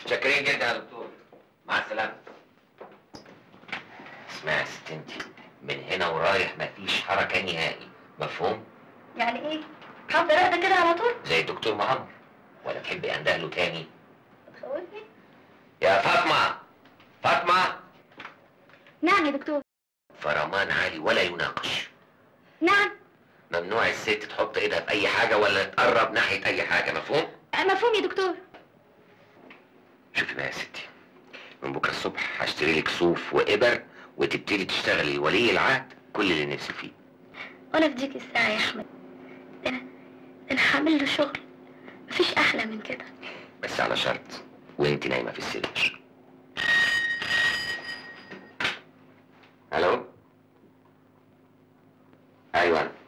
شاكرين جدا يا دكتور مع السلامه اسمعي يا ست انت من هنا ورايح مفيش حركه نهائي مفهوم يعني ايه هفضل قاعده كده على طول زي الدكتور معمر ولا تحبي اندهله تاني تخوفني يا فاطمه فاطمه نعم يا دكتور فرمان عالي ولا يناقش نعم ممنوع الست تحط ايدها في اي حاجه ولا تقرب ناحيه اي حاجه مفهوم آه، مفهوم يا دكتور شوفي بقى يا ستي من بكره الصبح هشتري لك صوف وابر وتبتدي تشتغلي ولي العهد كل اللي نفسي فيه وانا في ديك الساعه يا احمد ده انا ده انا هعمل له شغل مفيش احلى من كده بس على شرط وانت نايمه في السرير الو ايوه أنا.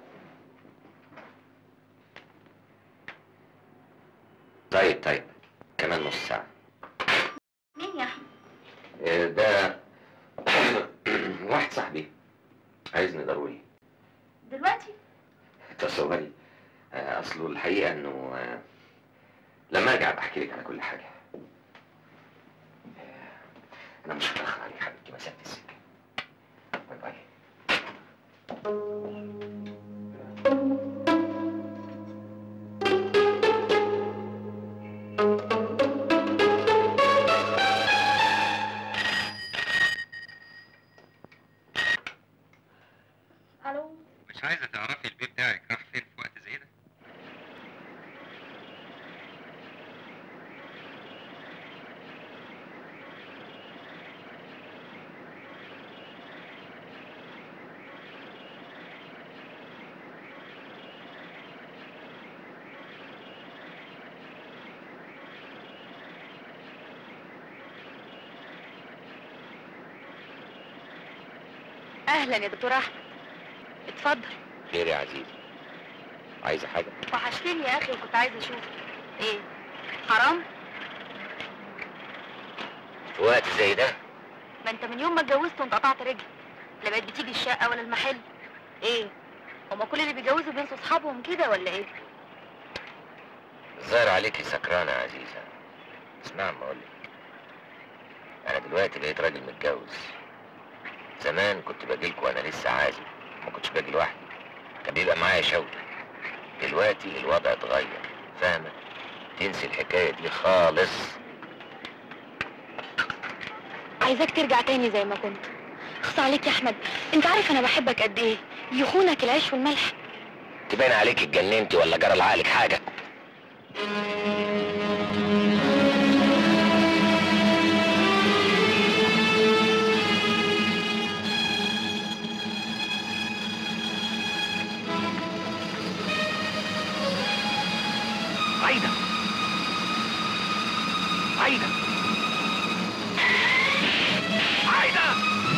طيب طيب كمان نص ساعه مين يا احمد آه، ده واحد صاحبي عايزني ضروري دلوقتي تصوري آه، اصله الحقيقه انه آه، لما ارجع بحكي لك على كل حاجه آه، انا مش هتاخر عليك حبيبتي مسافه السكه باي باي الو مش عايزه تعرفي البيت بتاعك راح فين في وقت زي ده اهلا يا دكتور احمد اتفضل خير يا عزيزي عايزه حاجه وحشتني يا اخي وكنت عايزه اشوفك ايه حرام في وقت زي ده ما انت من يوم ما اتجوزت وانت قطعت رجلي لا بقت بتيجي الشقه ولا المحل ايه هما كل اللي بيتجوزوا بينسوا اصحابهم كده ولا ايه الظاهر عليكي سكرانه يا عزيزه اسمع ما اقولك انا دلوقتي بقيت راجل متجوز زمان كنت باجيلكوا وانا لسه عازب ما كنتش باجي لوحدي كان بيبقى معايا شوقي دلوقتي الوضع اتغير فاهمه تنسي الحكايه دي خالص عايزاك ترجع تاني زي ما كنت خص عليك يا احمد انت عارف انا بحبك قد ايه يخونك العيش والملح تبان عليك اتجننتي ولا جرى لعقلك حاجه عايده عايده عايده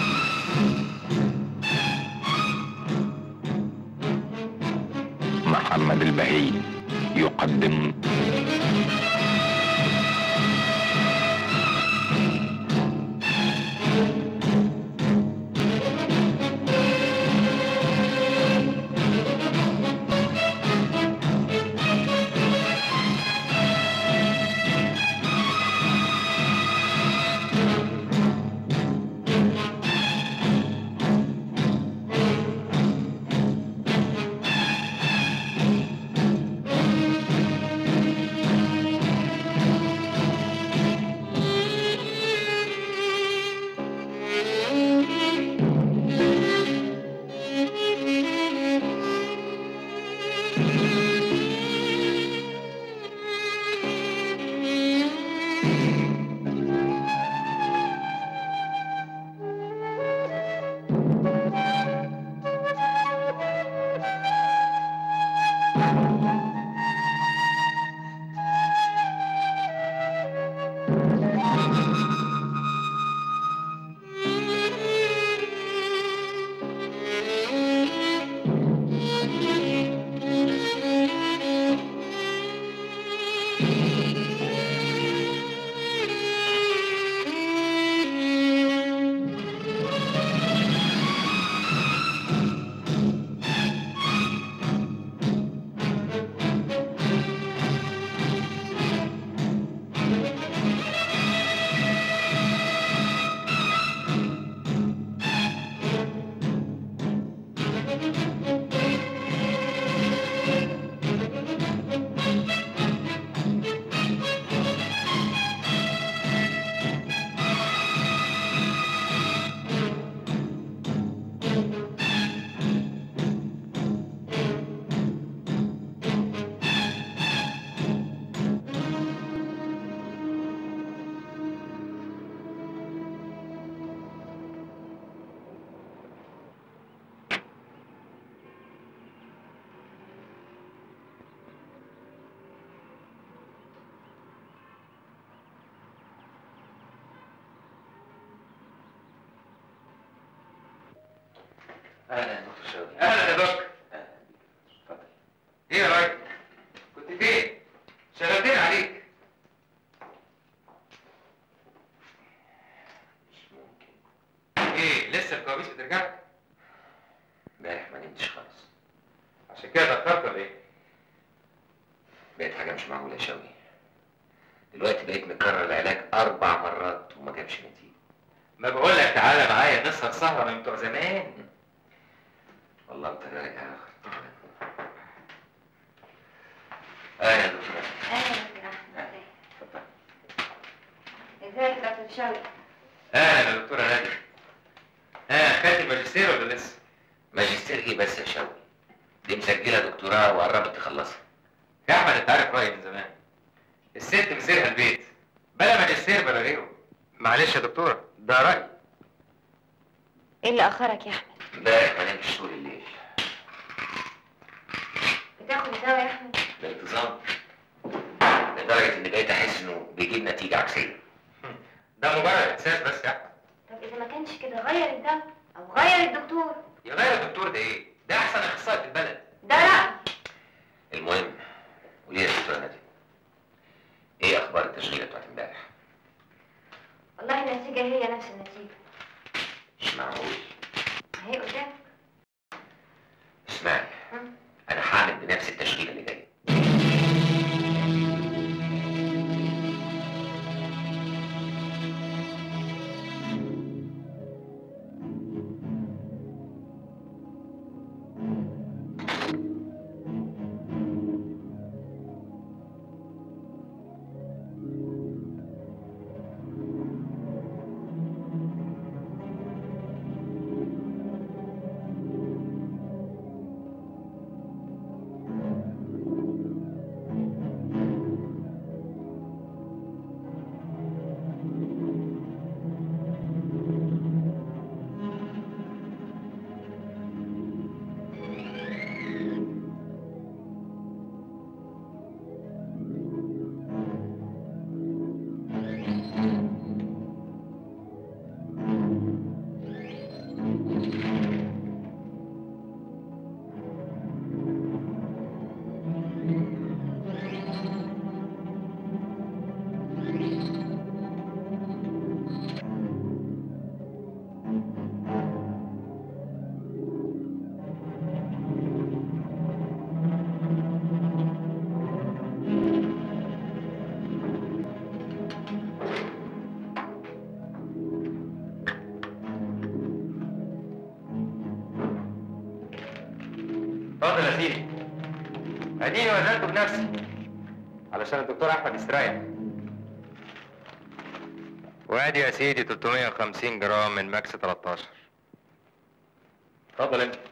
محمد البهي يقدم اهلا يا دكتور شوقي اهلا يا دكتور أهلا. اتفضل ايه يا راجل كنت فين شغلتين عليك مش ممكن ايه لسه الكوابيس بترجع امبارح ما نمتش خالص عشان كده اتاخرت ولا ايه بقت حاجه مش معقوله يا شوقي دلوقتي بقيت مكرر العلاج اربع مرات وما جابش نتيجه ما بقول لك تعالى معايا نسهر سهره من بتوع زمان والله انت رايق يا اخي اهلا يا دكتور اهلا يا احمد اتفضل ازيك يا دكتور شوقي اهلا يا دكتوره ناديه ها خدت الماجستير ولا لسه ماجستير ايه بس يا شوقي دي مسجله دكتوراه وقربت تخلصها يا احمد انت عارف رايي من زمان الست مسيرها البيت بلا ماجستير بلا غيره معلش يا دكتوره ده رايي ايه اللي اخرك يا احمد امبارح ما نمتش طول الليل بتاخد دواء يا احمد بانتظام لدرجه اني بقيت احس انه بيجيب نتيجه عكسيه ده مجرد احساس بس يا احمد طب اذا ما كانش كده غير الدواء او غير الدكتور يغير الدكتور ده ايه ده احسن اخصائي في البلد ده رأي المهم قولي لي يا دكتوره ناديه ايه اخبار التشغيله بتاعت امبارح والله النتيجة هي نفس النتيجة مش معقول هي قدامك اسمعي مم. انا هعمل بنفس التشغيله اللي جايه اتفضل يا سيدي اديني وزنته بنفسي علشان الدكتور احمد يستريح وادي يا سيدي 350 جرام من ماكس 13 اتفضل انت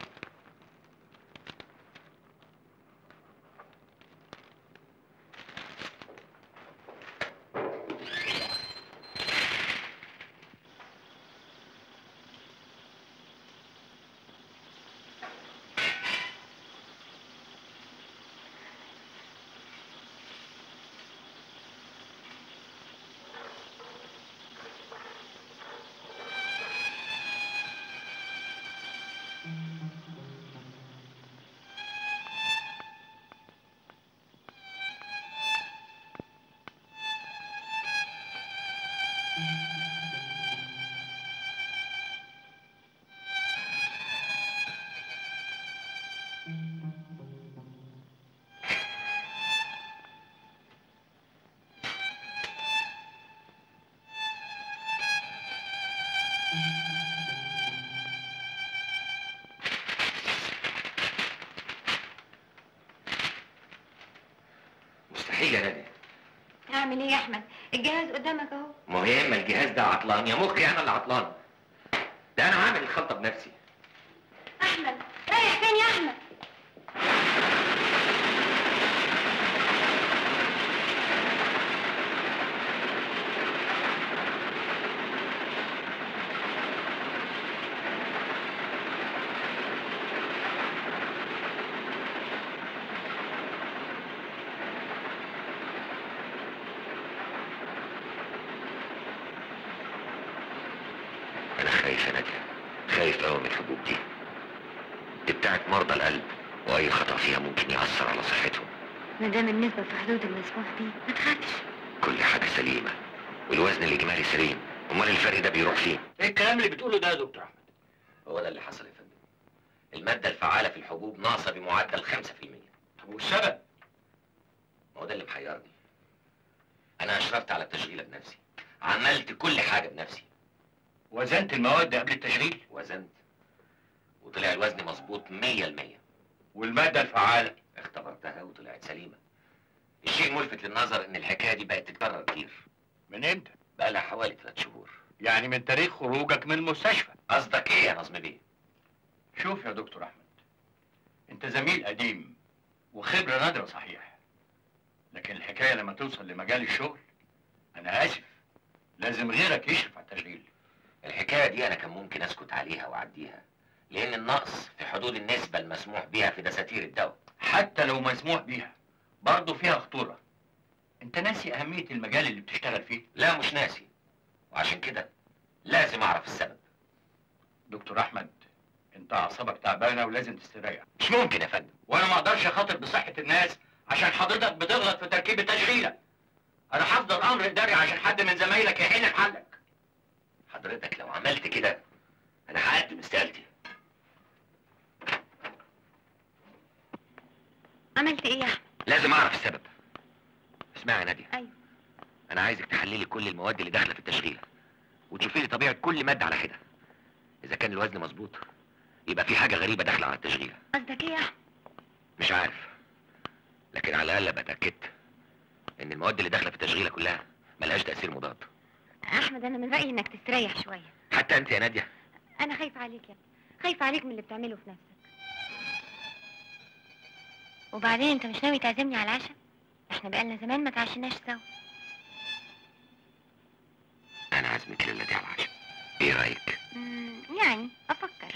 مستحيل يا ناديه اعمل ايه يا احمد الجهاز قدامك اهو ما هو يا اما الجهاز ده عطلان يا مخي انا اللي عطلان ده انا عامل الخلطه بنفسي احمد رايح فين يا احمد انا خايف يا ناديه خايف قوي من الحبوب دي دي بتاعت مرضى القلب واي خطأ فيها ممكن يأثر على صحتهم ما دام النسبة في حدود المسموح بيه ما تخافش كل حاجة سليمة والوزن الإجمالي سليم أمال الفرق ده بيروح فين؟ ايه الكلام اللي بتقوله ده يا دكتور احمد هو ده اللي حصل يا فندم المادة الفعالة في الحبوب ناقصة بمعدل 5% طب والسبب ما هو ده اللي محيرني أنا أشرفت على التشغيلة بنفسي عملت كل حاجة بنفسي وزنت المواد قبل التشغيل وزنت وطلع الوزن مظبوط 100% والماده الفعاله اختبرتها وطلعت سليمة الشيء ملفت للنظر إن الحكاية دي بقت تتكرر كتير من امتى بقى لها حوالي ثلاث شهور يعني من تاريخ خروجك من المستشفى قصدك إيه يا نظم بيه؟ شوف يا دكتور احمد انت زميل قديم وخبره نادره صحيح لكن الحكايه لما توصل لمجال الشغل انا اسف لازم غيرك يشرف على التشغيل الحكاية دي أنا كان ممكن أسكت عليها وأعديها لأن النقص في حدود النسبة المسموح بها في دساتير الدواء حتى لو مسموح بيها برضه فيها خطوره انت ناسي اهميه المجال اللي بتشتغل فيه لا مش ناسي وعشان كده لازم أعرف السبب دكتور احمد انت اعصابك تعبانه ولازم تستريح مش ممكن يا فندم وانا ما اقدرش اخاطر بصحه الناس عشان حضرتك بتغلط في تركيب التشغيله انا هفضل امر اداري عشان حد من زمايلك يحل محلك حضرتك لو عملت كده أنا هقدم استقالتي عملت ايه يا احمد لازم أعرف السبب اسمعي يا نادية أيوة. أنا عايزك تحللي كل المواد اللي داخلة في التشغيلة وتشوفي لي طبيعة كل مادة على حدة إذا كان الوزن مظبوط يبقى في حاجة غريبة داخلة على التشغيلة قصدك ايه يا احمد مش عارف لكن على الأقل أبقى اتأكدت إن المواد اللي داخلة في التشغيلة كلها ملهاش تأثير مضاد احمد انا من رايي انك تستريح شويه حتى أنت يا نادية انا خايفه عليك يا ابني خايفه عليك من اللي بتعمله في نفسك وبعدين انت مش ناوي تعزمني على العشاء احنا بقالنا زمان ما تعشناش سوا أنا عازمك الليلة دي على العشاء إيه رأيك؟ مم، يعني افكر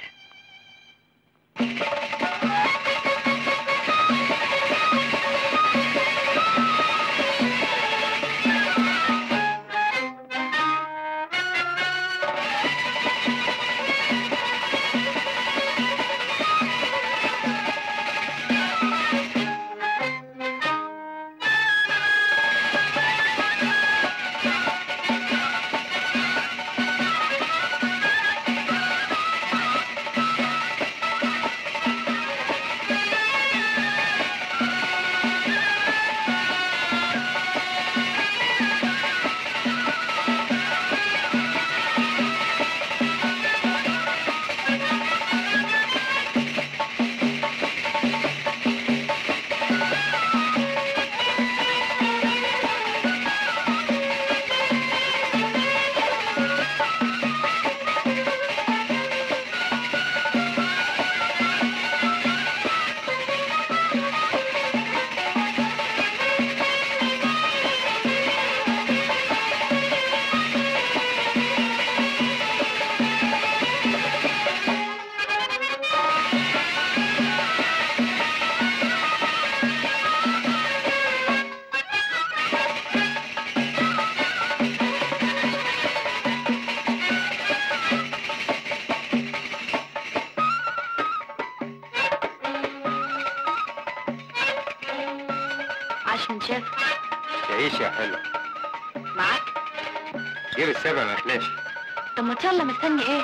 عاش من شاف تعيش يا حلو معاك جيب السبع ما احناش طب ما يلا مستني ايه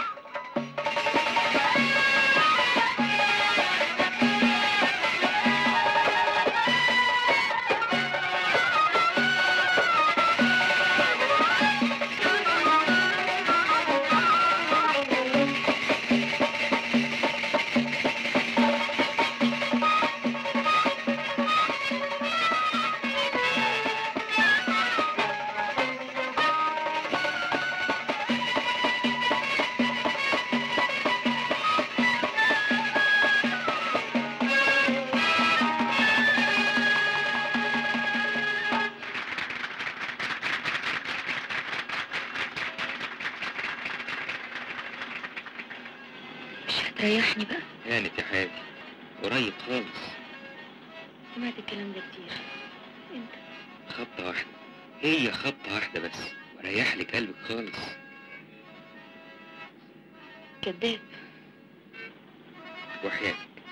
مش هتريحني بقى هانت يا حياتي قريب خالص سمعت الكلام ده كتير انت خبطة واحدة هي خبطة واحدة بس وريح لك قلبك خالص كذاب وحياتك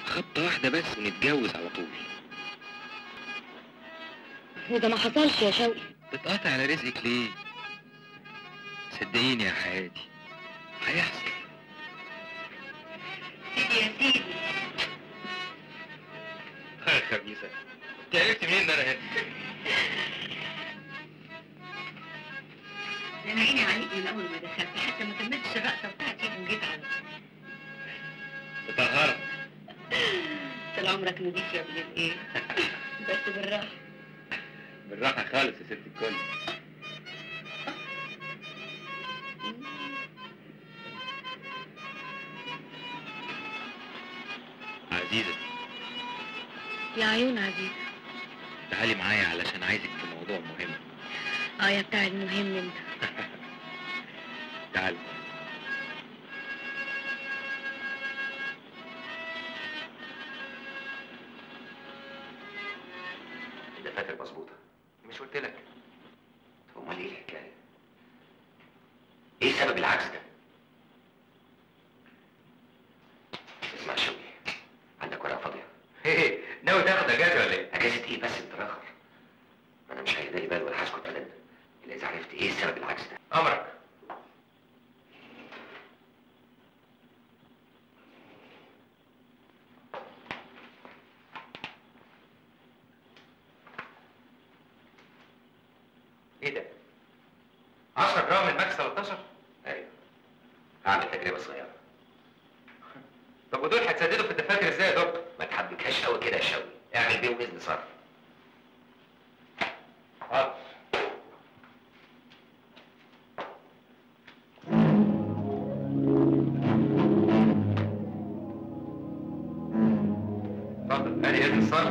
خبطة واحدة بس ونتجوز على طول وده ما حصلش يا شوقي بتقاطع على رزقك ليه؟ صدقيني يا حياتي هيحصل سيدي يا سيدي يا خبيثة انت عرفت منين ان انا هنا؟ انا عيني عليك من اول ما دخلت حتى ما كملتش الرقصه بتاعتي وجيت على مطهرة طول عمرك نضيف يا ابن الايه بس بالراحه بالراحة خالص يا ست الكل عزيزة يا عيون عزيزه تعالي معايا علشان عايزك في موضوع مهم اه يا بتاع المهم انت تعالي انت فاكر مظبوطه مش قلت لك امال ايه الحكايه ايه سبب العجز ده اسمع شوقي عندك ورقه فاضيه ايه ناوي تاخد اجازة ولا ايه؟ اجازه ايه بس انت راخر انا مش هيدالي بال ولا هسكت ابدا الا اذا عرفت ايه سبب العجز ده امرك ايه ده؟ 10 جرام من ماكس 13 ايوه هعمل تجربه صغيره طب ودول هتسددوا في الدفاتر ازاي يا دكتور؟ ما تحبكهاش قوي كده يا شوقي اعمل بيهم اذن صرف حاضر اتفضل ادي اذن الصرف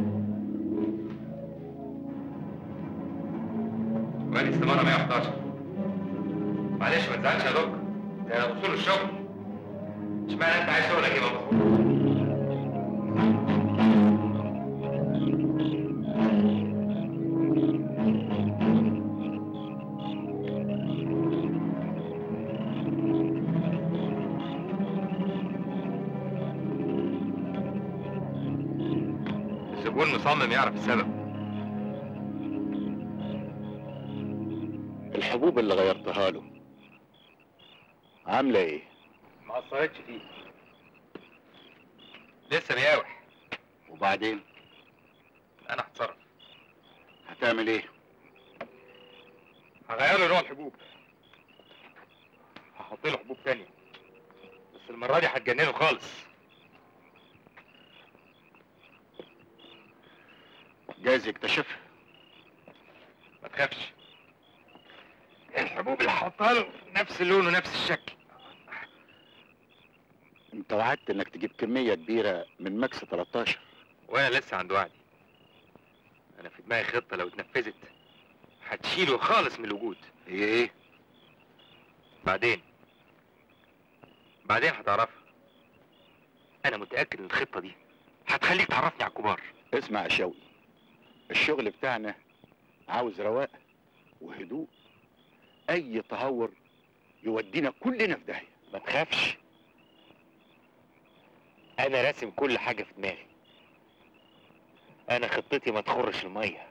وادي استمارة 111 معلش ما تزعلش يا دكتور ده انا اصول الشغل اشمعنى انت عايز شغلك يبقى مظبوط الزبون مصمم يعرف السبب الحبوب اللي غيرتها له عامله ايه ما اثرتش فيه لسه بيقاوح وبعدين انا هتصرف هتعمل ايه هغير له نوع الحبوب هحط له حبوب تانية بس المرة دي هتجننه خالص جايز يكتشفها ما تخافش الحبوب اللي هحطها له نفس اللون ونفس الشكل انت وعدت انك تجيب كميه كبيره من ماكس 13 وانا لسه عند وعدي انا في دماغي خطة لو اتنفذت هتشيله خالص من الوجود هي ايه بعدين بعدين هتعرفها انا متأكد ان الخطة دي هتخليك تعرفني على الكبار اسمع يا شوقي الشغل بتاعنا عاوز رواق وهدوء اي تهور يودينا كلنا في داهيه ما تخافش انا راسم كل حاجة في دماغي انا خطتي ما تخرش المية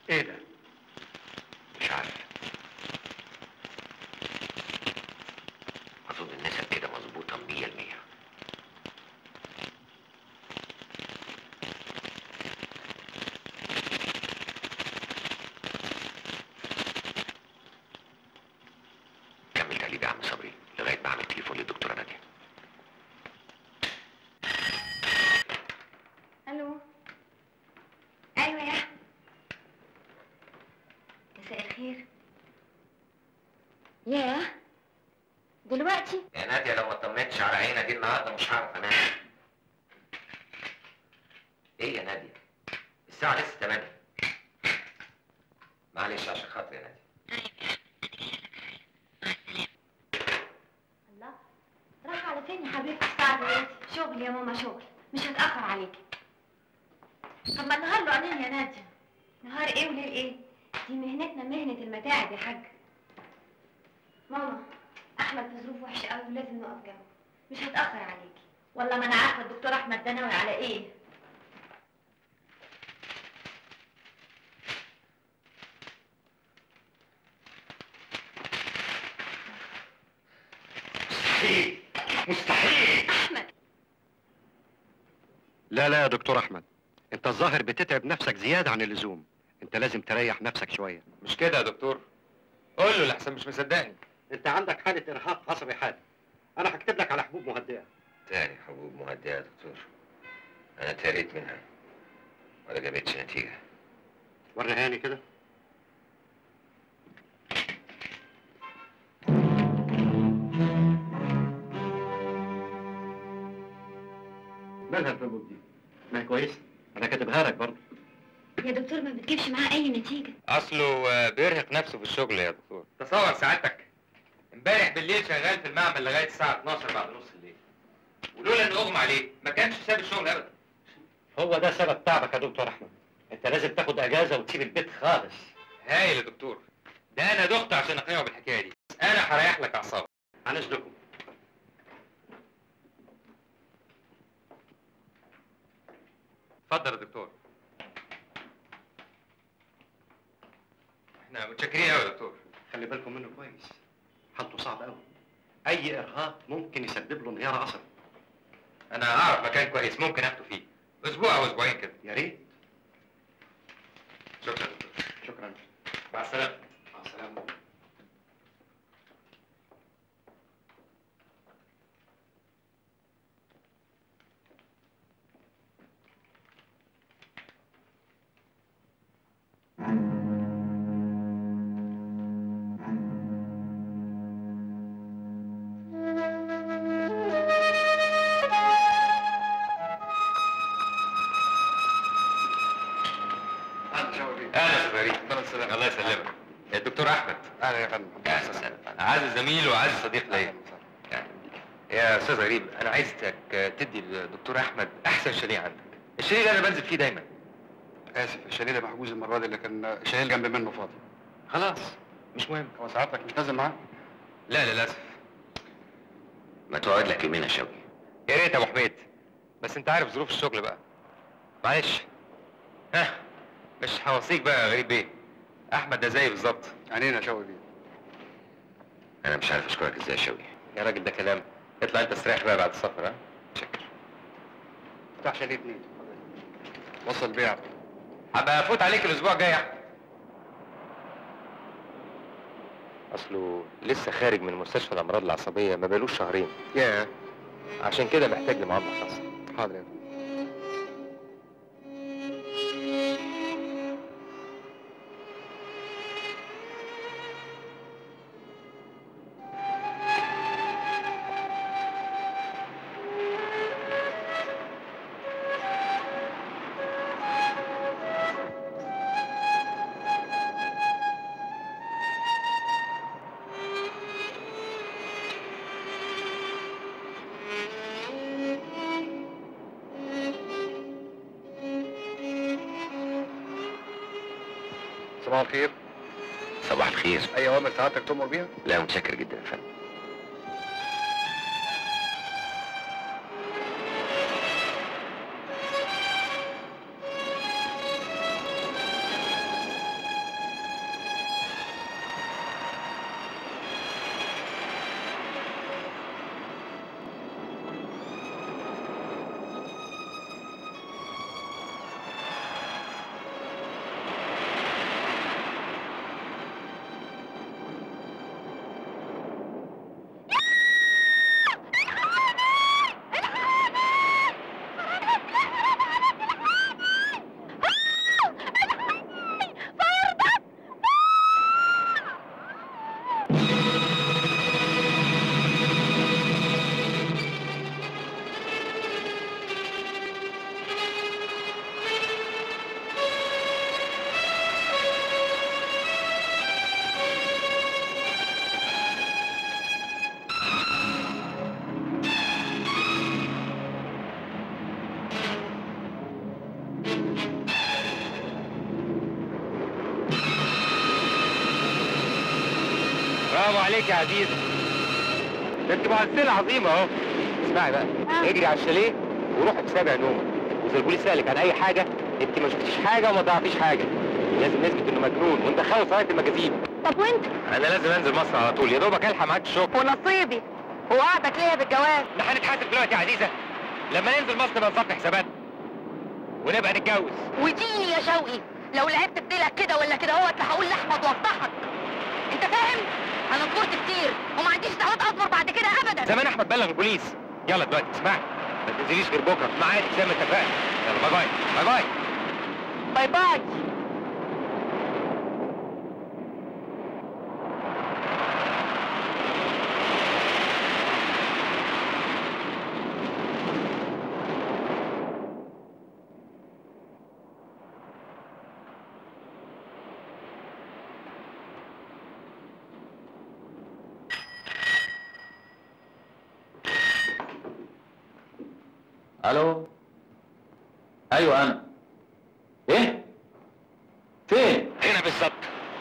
ايه ده؟ مش عارف اظن النسب كده مظبوطه 100% كمل تقليب يا عم صبري لغايه ما اعمل تليفون للدكتوره ناديه الو ايوه يا احمد مساء الخير ياه دلوقتي يا ناديه لو ما اطمنتش على عينك دي النهارده مش هعرف انام ايه يا ناديه الساعه لسه 8 معلش عشان خاطري يا ناديه الله راح على فين يا حبيبتي الساعة دلوقتي شغل يا ماما شغل مش هتأخر عليكي طب ما النهار له عينين يا نادية نهار ايه وليل ايه دي مهنتنا مهنة المتاعب يا حاج ماما احمد في ظروف وحشة قوي ولازم نقف جنبه مش هتأخر عليكي والله ما انا عارفة الدكتور احمد ده ناوي على ايه مستحيل مستحيل احمد لا لا يا دكتور احمد انت الظاهر بتتعب نفسك زياده عن اللزوم انت لازم تريح نفسك شويه مش كده يا دكتور قول له لحسن مش مصدقني انت عندك حاله ارهاق عصبي حاد انا هكتب لك على حبوب مهدئه تاني حبوب مهدئه يا دكتور انا تاريت منها ولا جابتش نتيجه وريهاني كده مالها الحبوب دي؟ ما هي كويسه انا كاتبها لك برضه يا دكتور ما بتجيبش معاه اي نتيجة اصله آه، بيرهق نفسه في الشغل يا دكتور تصور سعادتك امبارح بالليل شغال في المعمل لغايه الساعه 12 بعد نص الليل ولولا انه اغمى عليه ما كانش ساب الشغل ابدا هو ده سبب تعبك يا دكتور احمد انت لازم تاخد اجازه وتسيب البيت خالص هايل يا دكتور ده انا دخت عشان اقنعه بالحكايه دي انا هريح لك اعصابك عن اذنكم اتفضل يا دكتور احنا متشكرين قوي يا دكتور خلي بالكم منه كويس حالته صعب قوي اي ارهاق ممكن يسبب له انهيار عصبي انا اعرف مكان كويس ممكن اخده فيه اسبوع او اسبوعين كده يا ريت شكرا يا دكتور شكرا مع السلامه مع السلامه اهلا يا فريد الله يسلمك الدكتور احمد اهلا يا فندم اهلا وسهلا اعز زميل واعز صديق ليا يا استاذ غريب انا عايزك تدي الدكتور احمد احسن شاليه عندك الشاليه اللي انا بنزل فيه دايما اسف الشاليه ده محجوز المره دي اللي كان شايل جنب منه فاضي خلاص مش مهم هو سعادتك مش نازل معاه لا للاسف ما تقعد لك يومين يا شوقي يا ريت يا ابو حميد بس انت عارف ظروف الشغل بقى معلش ها مش هوصيك بقى يا غريب بيه احمد ده زي بالظبط عينينا يا شوقي بيه انا مش عارف اشكرك ازاي يا شوقي يا راجل ده كلام اطلع انت استريح بقى بعد السفر ها شكر افتح شاليه اتنين وصل بيع هبقى افوت عليك الاسبوع الجاي يا احمد اصله لسه خارج من مستشفى الامراض العصبيه ما بقالوش شهرين يا عشان كده محتاج لمعامله خاصه حاضر يا فندم. صباح الخير صباح الخير اي اوامر سعادتك تؤمر بيها لا متشكر جدا يا فندم برافو عليك يا عزيزة ده انت ممثلة عظيمة اهو اسمعي بقى اجري على الشاليه وروحي بسابع نومك واذا البوليس سألك عن اي حاجة انت ما شفتيش حاجة وما ضيعتيش حاجة لازم نثبت انه مجنون وندخله صحيح المجازين طب وانت انا لازم انزل مصر على طول يا دوبك الحق معاك الشغل ونصيبي ووعدك ليا بالجواز احنا هنتحاسب دلوقتي يا عزيزة لما ننزل مصر نبقى نصفي حساباتنا ونبقى نتجوز وديني يا شوقي لو لعبت بديلك كده ولا كده هو هقول لاحمد وافضحك انت فاهم انا صبرت كتير وما عنديش دعوات اصبر بعد كده ابدا زمان احمد بلغ البوليس يلا دلوقتي اسمعي ما تنزليش غير بكره في ميعادك زي ما اتفقنا يلا باي باي باي باي باي باي الو ايوه انا ايه فين هنا بالظبط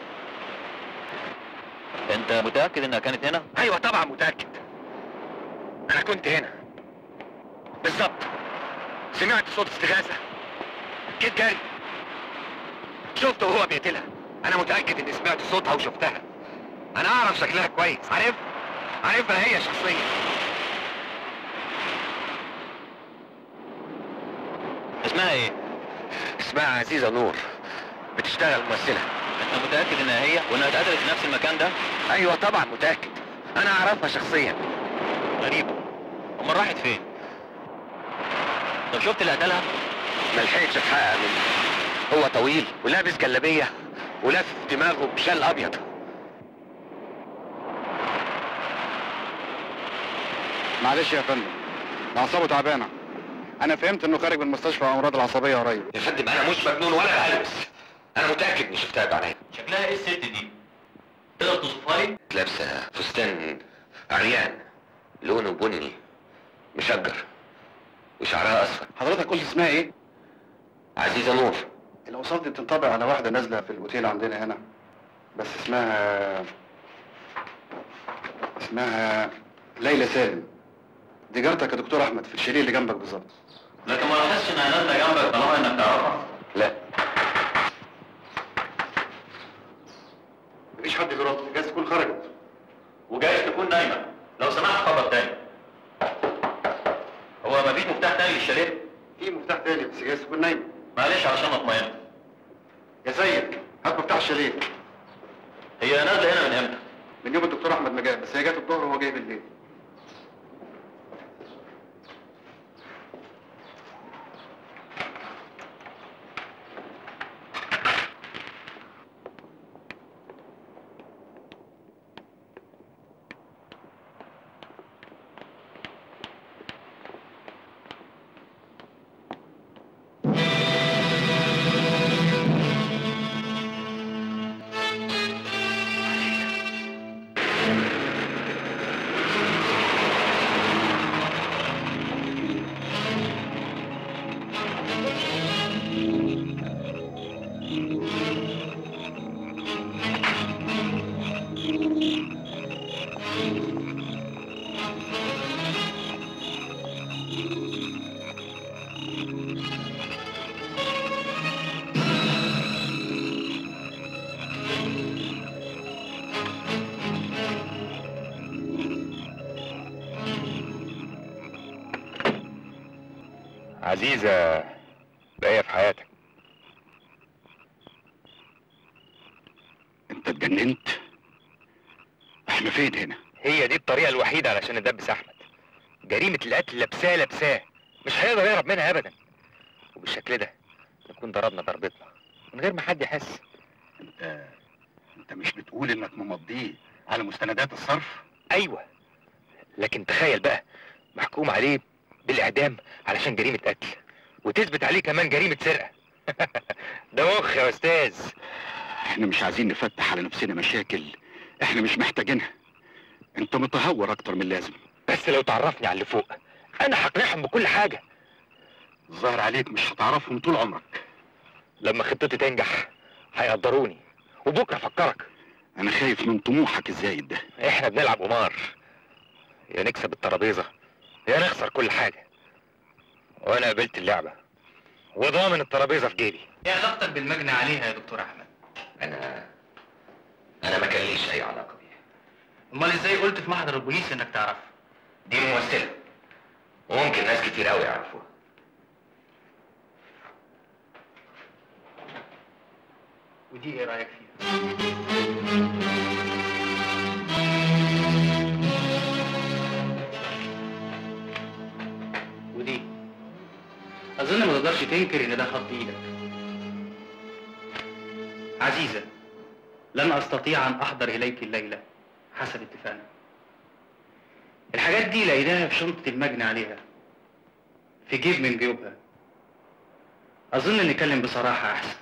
انت متاكد انها كانت هنا ايوه طبعا متاكد انا كنت هنا بالظبط سمعت صوت استغاثه جيت جري شفته وهو بيقتلها انا متاكد اني سمعت صوتها وشفتها انا اعرف شكلها كويس عارف عارفها هي شخصيا اسمها ايه اسمها عزيزه نور بتشتغل ممثله انت متاكد انها هي وانها اتقتلت في نفس المكان ده ايوه طبعا متاكد انا اعرفها شخصيا غريبه امال راحت فين طب شفت اللي قتلها ما لحقتش اتحقق منه هو طويل ولابس جلابيه ولف دماغه بشال ابيض معلش يا فندم اعصابه تعبانه انا فهمت انه خارج من مستشفى امراض العصبيه قريب يا فندم انا مش مجنون ولا بهلوس انا متاكد اني شفتها بعينيا شكلها ايه الست دي تقدر توصفها لي لابسه فستان عريان لونه بني مشجر وشعرها اصفر حضرتك قلت اسمها ايه عزيزه نور الاوصاف دي بتنطبق على واحده نازله في الاوتيل عندنا هنا بس اسمها اسمها ليلى سالم دي جارتك يا دكتور احمد في الشاليه اللي جنبك بالظبط لكن ما لاحظتش انها نازله جنبك طالما انك تعرفها لا مفيش حد بيرد جايز تكون خرجت وجايز تكون نايمه لو سمحت خبط تاني هو مفيش مفتاح تاني للشاليه في مفتاح تاني بس جايز تكون نايمه معلش علشان اطمئن يا سيد هات مفتاح الشاليه هي نازله هنا من امتى من يوم الدكتور احمد ما جاء بس هي جت الظهر وهو جاي بالليل عزيزه باقيه في حياتك انت اتجننت احنا فين هنا هي دي الطريقه الوحيده علشان ندبس احمد جريمه القتل لابساه لابساه مش هيقدر يهرب منها ابدا وبالشكل ده نكون ضربنا ضربتنا من غير ما حد يحس انت انت مش بتقول انك ممضيه على مستندات الصرف ايوه لكن تخيل بقى محكوم عليه بالاعدام علشان جريمه قتل وتثبت عليه كمان جريمه سرقه ده مخ يا استاذ احنا مش عايزين نفتح على نفسنا مشاكل احنا مش محتاجينها انت متهور اكتر من اللازم بس لو تعرفني على اللي فوق انا هقنعهم بكل حاجه الظاهر عليك مش هتعرفهم طول عمرك لما خطتي تنجح هيقدروني وبكره افكرك انا خايف من طموحك الزايد ده احنا بنلعب قمار يا نكسب الترابيزه يا نخسر كل حاجه وانا قبلت اللعبه وضامن الترابيزه في جيبي ايه علاقتك بالمجني عليها يا دكتور احمد انا انا ما كان ليش اي علاقه بيها امال ازاي قلت في محضر البوليس انك تعرفها دي ممثله وممكن ناس كتير قوي يعرفوها ودي ايه رايك فيها ودي اظن ما تقدرش تنكر ان ده خط ايدك عزيزة لن استطيع ان احضر اليك الليلة حسب اتفاقنا الحاجات دي لقيناها في شنطة المجني عليها في جيب من جيوبها اظن نتكلم بصراحة احسن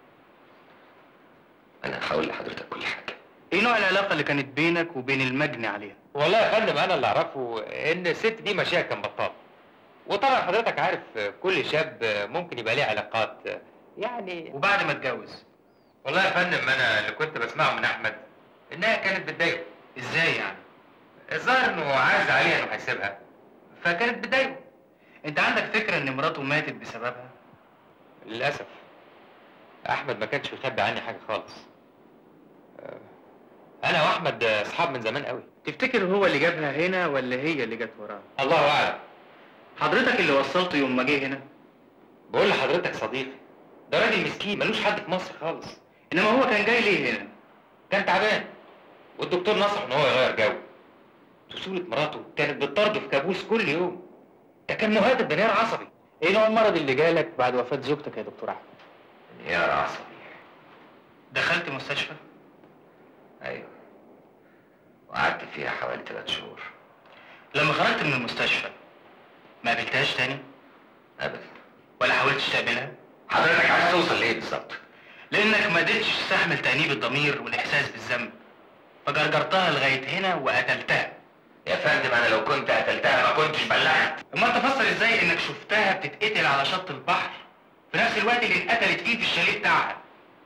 انا هقول لحضرتك كل حاجه ايه نوع العلاقة اللي كانت بينك وبين المجني عليها والله يا فندم انا اللي اعرفه ان الست دي ماشيه كان بطال وطبعا حضرتك عارف كل شاب ممكن يبقى ليه علاقات يعني وبعد ما اتجوز والله يا فندم انا اللي كنت بسمعه من احمد انها كانت بتضايقه ازاي يعني الظاهر انه عايز عليها انه هيسيبها فكانت بتضايقه انت عندك فكرة ان مراته ماتت بسببها للاسف احمد ما كانش بيخبي عني حاجه خالص آه، انا واحمد اصحاب من زمان قوي تفتكر هو اللي جابها هنا ولا هي اللي جت وراها الله اعلم حضرتك اللي وصلته يوم ما جه هنا بقول لحضرتك صديقي ده راجل مسكين ملوش حد في مصر خالص انما هو كان جاي ليه هنا كان تعبان والدكتور نصح ان هو يغير جو طفولة مراته كانت بتطرده في كابوس كل يوم ده كان مهدد بانهيار عصبي ايه نوع المرض اللي جالك بعد وفاة زوجتك يا دكتور احمد انهيار عصبي دخلت مستشفى ايوه وقعدت فيها حوالي ثلاث شهور لما خرجت من المستشفى ما قابلتهاش تاني ابدا ولا حاولتش تقابلها حضرتك عايز توصل ليه بالظبط لانك ما قدرتش تستحمل تأنيب الضمير والاحساس بالذنب فجرجرتها لغايه هنا وقتلتها يا فندم انا لو كنت قتلتها ما كنتش بلغت امال تفسر ازاي انك شفتها بتتقتل على شط البحر في نفس الوقت اللي اتقتلت فيه في الشاليه بتاعها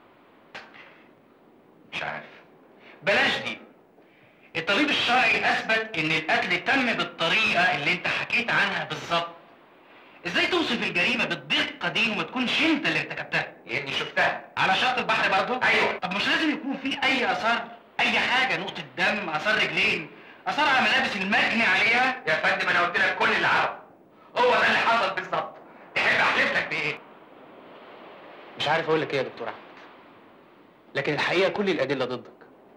مش عارف بلاش دي الطبيب الشرعي اثبت ان القتل تم بالطريقه اللي انت حكيت عنها بالظبط ازاي توصف الجريمه بالدقه دي وما تكونش انت اللي ارتكبتها لاني شفتها على شط البحر برضه أيوة. طب مش لازم يكون في اي اثار اي حاجه نقطه دم اثار رجلين اثار على ملابس المجني عليها يا فندم انا قلت لك كل اللي عارفه هو ده اللي حصل بالظبط تحب احلف لك بايه مش عارف اقول لك ايه يا دكتور احمد لكن الحقيقه كل الادله ضدك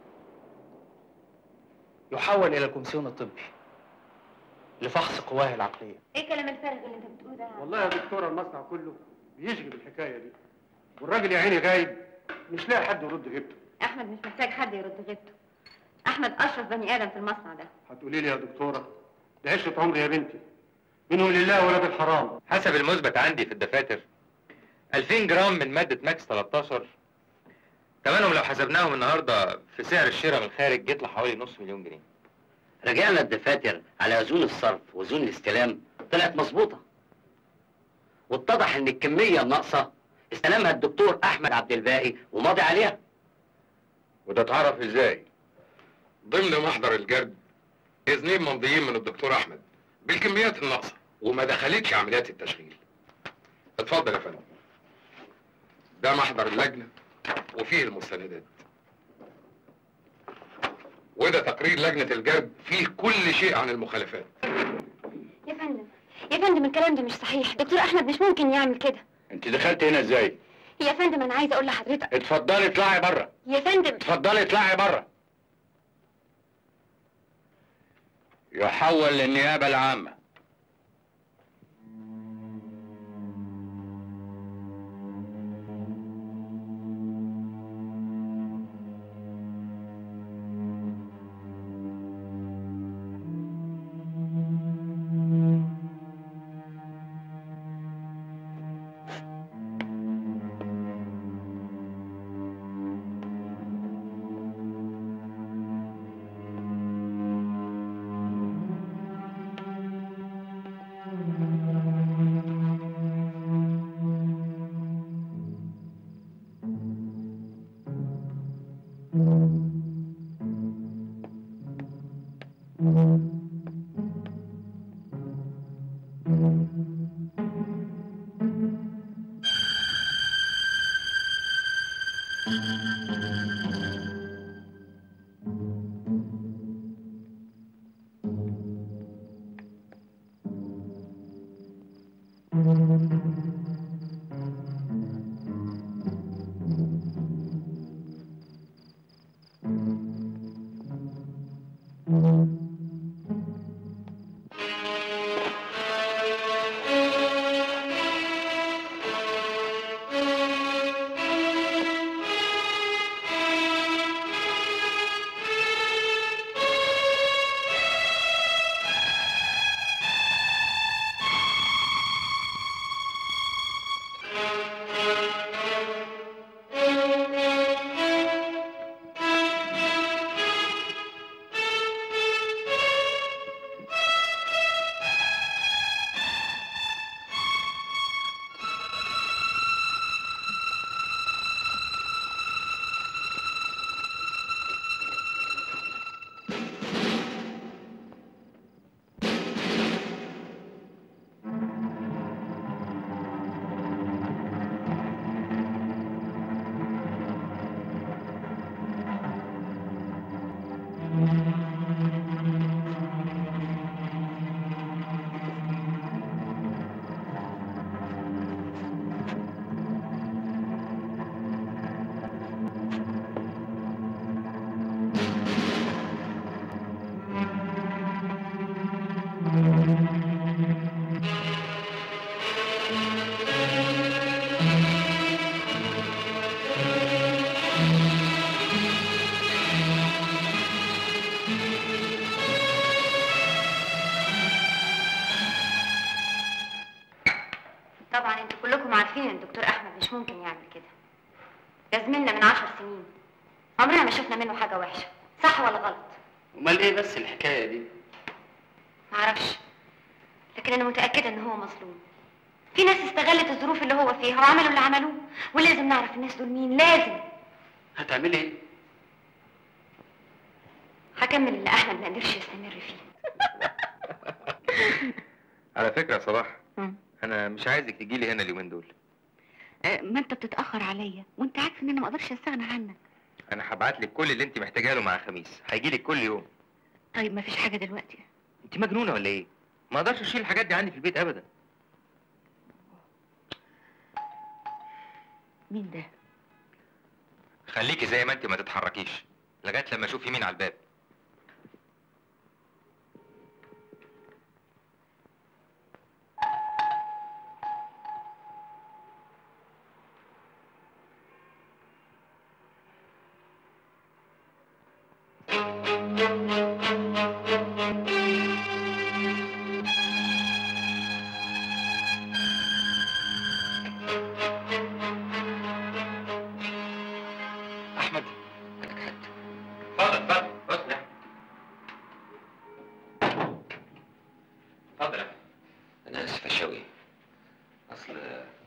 يحول الى الكومسيون الطبي لفحص قواه العقليه ايه الكلام الفارغ اللي انت بتقوله ده والله يا دكتورة المصنع كله بيشغل الحكاية دي والراجل يا عيني غايب مش لاقي حد يرد غيبته احمد مش محتاج حد يرد غيبته احمد اشرف بني ادم في المصنع ده هتقولي لي يا دكتورة ده عشرة عمري يا بنتي منهم لله ولاد الحرام حسب المثبت عندي في الدفاتر 2000 جرام من مادة ماكس 13 تمنهم لو حسبناهم النهارده في سعر الشراء من الخارج يطلع حوالي نص مليون جنيه رجعنا الدفاتر على وزون الصرف وزون الاستلام طلعت مظبوطة واتضح ان الكمية الناقصة استلمها الدكتور احمد عبد الباقي وماضي عليها وده اتعرف ازاي ضمن محضر الجرد اذنين ممضيين من الدكتور احمد بالكميات الناقصه وما دخلتش عمليات التشغيل اتفضل يا فندم ده محضر اللجنه وفيه المستندات وده تقرير لجنه الجرد فيه كل شيء عن المخالفات يا فندم يا فندم الكلام ده مش صحيح دكتور احمد مش ممكن يعمل كده انت دخلت هنا ازاي يا فندم انا عايزه اقول لحضرتك اتفضلي اطلعي بره يا فندم اتفضلي اطلعي بره يحول للنيابة العامة طبعا انتوا كلكم عارفين ان الدكتور احمد مش ممكن يعمل كده ده زميلنا من عشر سنين عمرنا ما شفنا منه حاجه وحشه صح ولا غلط امال ايه بس الحكايه دي معرفش لكن انا متاكده ان هو مظلوم في ناس استغلت الظروف اللي هو فيها وعملوا اللي عملوه ولازم نعرف الناس دول مين لازم هتعملي ايه هكمل اللي احمد ما قدرش يستمر فيه على فكره يا صلاح مم. انا مش عايزك تجي لي هنا اليومين دول ما انت بتتاخر عليا وانت عارف ان انا ما اقدرش استغنى عنك انا هبعت لك كل اللي انت محتاجاه له مع خميس هيجي لك كل يوم طيب ما فيش حاجه دلوقتي انت مجنونه ولا ايه ما اقدرش اشيل الحاجات دي عندي في البيت ابدا مين ده خليكي زي ما انت ما تتحركيش لغايه لما اشوف يمين على الباب احمد انا كحت اتفضل اتفضل بص يا اتفضل يا احمد انا اسف يا شوقي اصل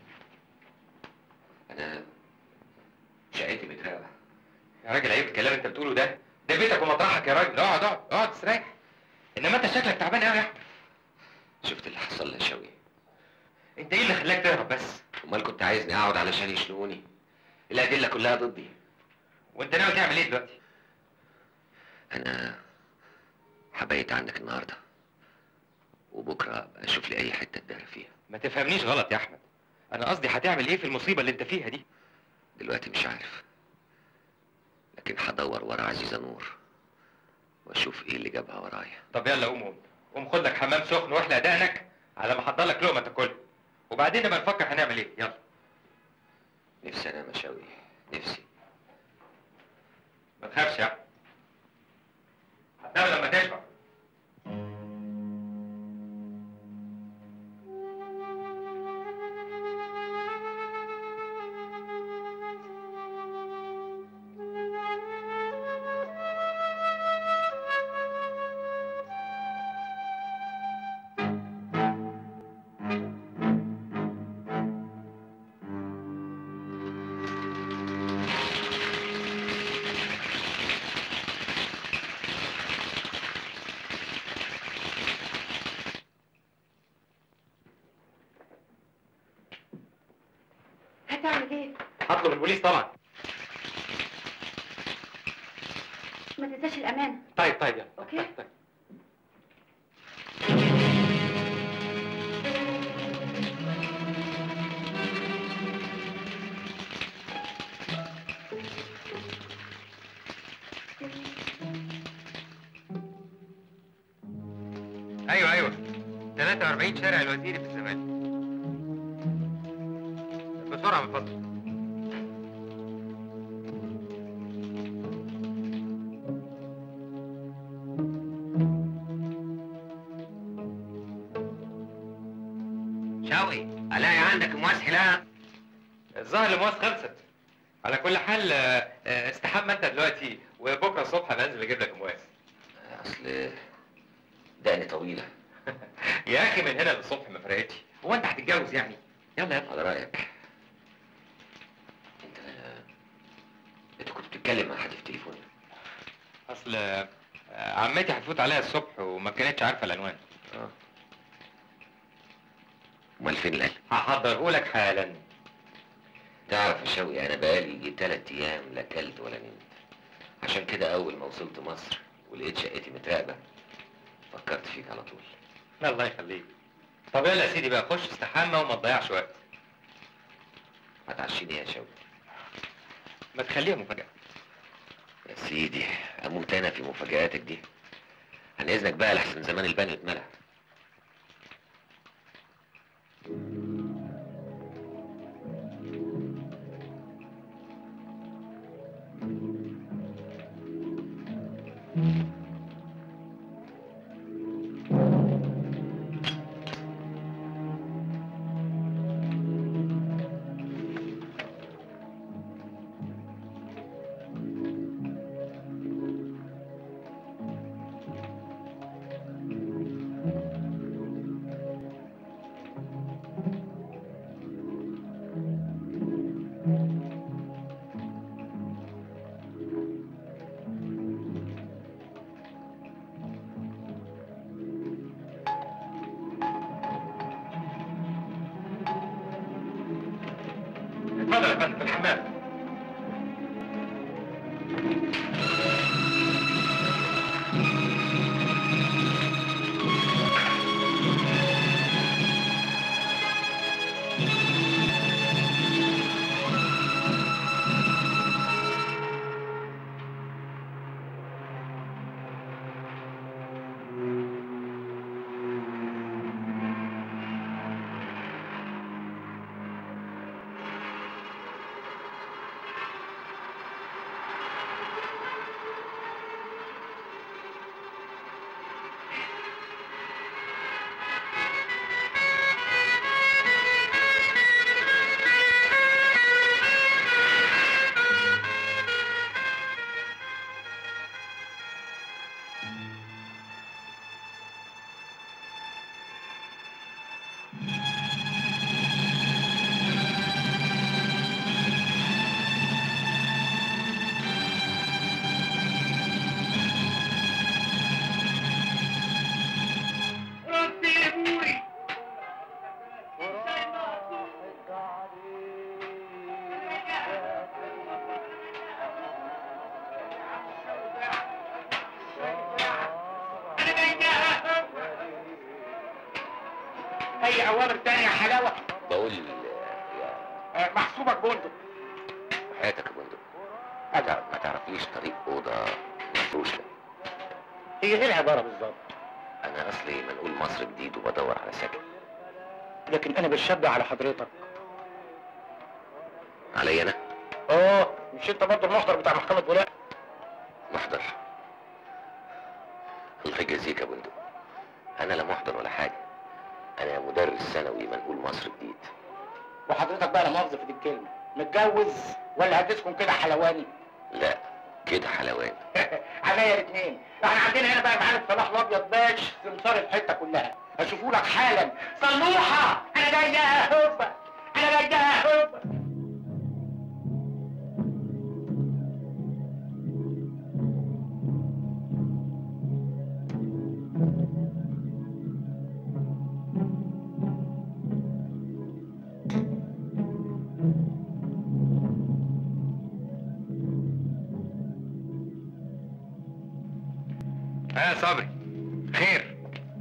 انا شقتي متراقبه يا راجل عيب الكلام اللي انت بتقوله ده ده بيتك ومطرحك يا راجل اقعد اقعد اقعد استريح انما انت شكلك تعبان قوي يا احمد شفت اللي حصل لي يا شوقي انت ايه اللي خلاك تهرب بس امال كنت عايزني اقعد علشان يشنقوني الادله كلها ضدي وانت ناوي تعمل ايه دلوقتي انا حبيت عنك النهارده وبكره ابقى اشوف لي اي حته اتدارى فيها ما تفهمنيش غلط يا احمد انا قصدي هتعمل ايه في المصيبه اللي انت فيها دي دلوقتي مش عارف لكن هدور ورا عزيزه نور واشوف ايه اللي جابها ورايا طب يلا قوم قوم قوم خد لك حمام سخن واحلق دقنك على ما احضر لك لقمه تاكلها وبعدين نبقى نفكر هنعمل ايه يلا نفسي انام يا شوقي نفسي ما تخافش يا احمد هتنام لما تشبع هتعمل ايه هطلب البوليس طبعا ما تنساش الامانه طيب طيب يلا أوكي. طيب طيب. ايوه ايوه 43 شارع الوزيري في الزمالك بسرعه من فضلك شوقي الاقي عندك مواسح لا الظاهر المواس خلصت على كل حال آه، آه، استحمى انت دلوقتي وبكره الصبح انا انزل اجيب لك مواس اصل دقني طويله يا اخي من هنا للصبح ما فرقتش هو انت هتتجوز يعني يلا يلا على رايك انت انت كنت بتتكلم مع حد في التليفون اصل آه، عمتي هتفوت عليها الصبح وما كانتش عارفه العنوان اه امال فين الاكل هحضره لك حالا تعرف يا شوقي انا بقالي يجي تلات ايام لا اكلت ولا نمت عشان كده اول ما وصلت مصر ولقيت شقتي متراقبه فكرت فيك على طول الله يخليك طب يلا يا سيدي بقى خش استحمى وما تضيعش وقت هتعشيني يا شوقي ما تخليها مفاجأة يا سيدي اموت انا في مفاجآتك دي عن اذنك بقى لحسن زمان البني اتملى اتفضل يا فندم في الحمام اي اوامر تانية يا حلاوه بقول يا آه، محسوبك بندق حياتك يا بندق ما تعرف ما تعرفليش طريق اوضه مفروش ده هي ايه العباره بالظبط انا اصلي منقول مصر جديد وبدور على سكن لكن انا بشجع على حضرتك علي انا اه مش انت برضه المحضر بتاع محكمه ولاء محضر الله يجازيك يا بندق انا لا محضر ولا حاجه انا مدرس ثانوي منقول مصر جديد وحضرتك بقى لا مؤاخذه في دي الكلمه متجوز ولا هتسكن كده حلواني لا كده حلوان عليا الاثنين احنا عندنا هنا بقى معالج صلاح الابيض باش سمسار الحته كلها هشوفه لك حالا صلوحه انا جاي هوبا انا جاي هوبا ها صبري خير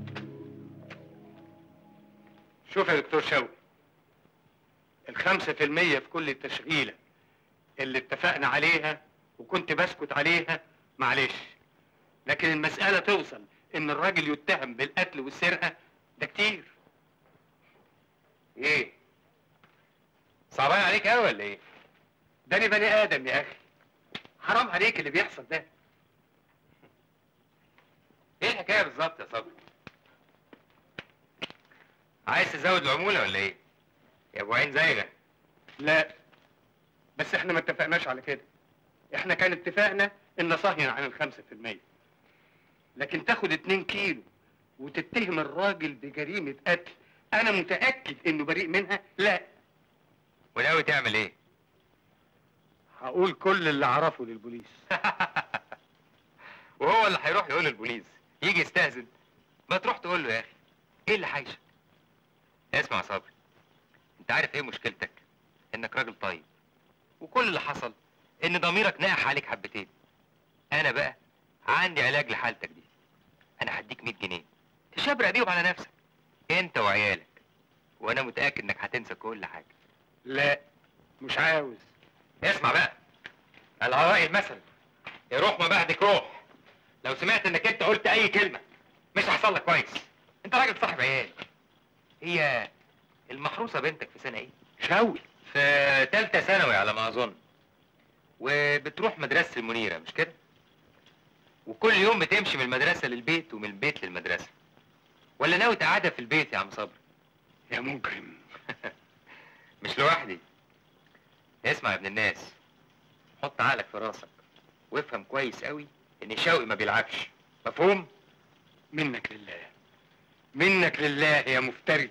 شوف يا دكتور شوقي الخمسة في المية في كل التشغيلة اللي اتفقنا عليها وكنت بسكت عليها معلش لكن المسألة توصل إن الراجل يتهم بالقتل والسرقة ده كتير ايه صعبان عليك قوي ولا ايه ده أنا بني آدم يا أخي حرام عليك اللي بيحصل ده ايه الحكايه بالظبط يا صبري عايز تزود العموله ولا ايه يا ابو عين زيغه لا بس احنا ما اتفقناش على كده احنا كان اتفاقنا ان صهين عن الخمسة في المية لكن تاخد اتنين كيلو وتتهم الراجل بجريمة قتل انا متأكد انه بريء منها لا وناوي تعمل ايه هقول كل اللي اعرفه للبوليس وهو اللي هيروح يقول للبوليس يجي يستهزن ما تروح تقول له يا اخي ايه اللي حايشك اسمع يا صبري انت عارف ايه مشكلتك انك راجل طيب وكل اللي حصل ان ضميرك ناقح عليك حبتين انا بقى عندي علاج لحالتك دي انا هديك 100 جنيه تشبرق بيهم على نفسك انت وعيالك وانا متاكد انك هتنسى كل حاجه لا مش عاوز اسمع بقى العراء المثل يروح ما بعدك روح لو سمعت انك انت قلت اي كلمه مش هيحصل لك كويس انت راجل صاحب عيال هي المحروسه بنتك في سنه ايه شوقي في تالتة ثانوي على ما اظن وبتروح مدرسه المنيره مش كده وكل يوم بتمشي من المدرسه للبيت ومن البيت للمدرسه ولا ناوي تقعدها في البيت يا عم صبري يا مجرم مش لوحدي اسمع يا ابن الناس حط عقلك في راسك وافهم كويس قوي ان شوقي ما بيلعبش مفهوم منك لله منك لله يا مفتري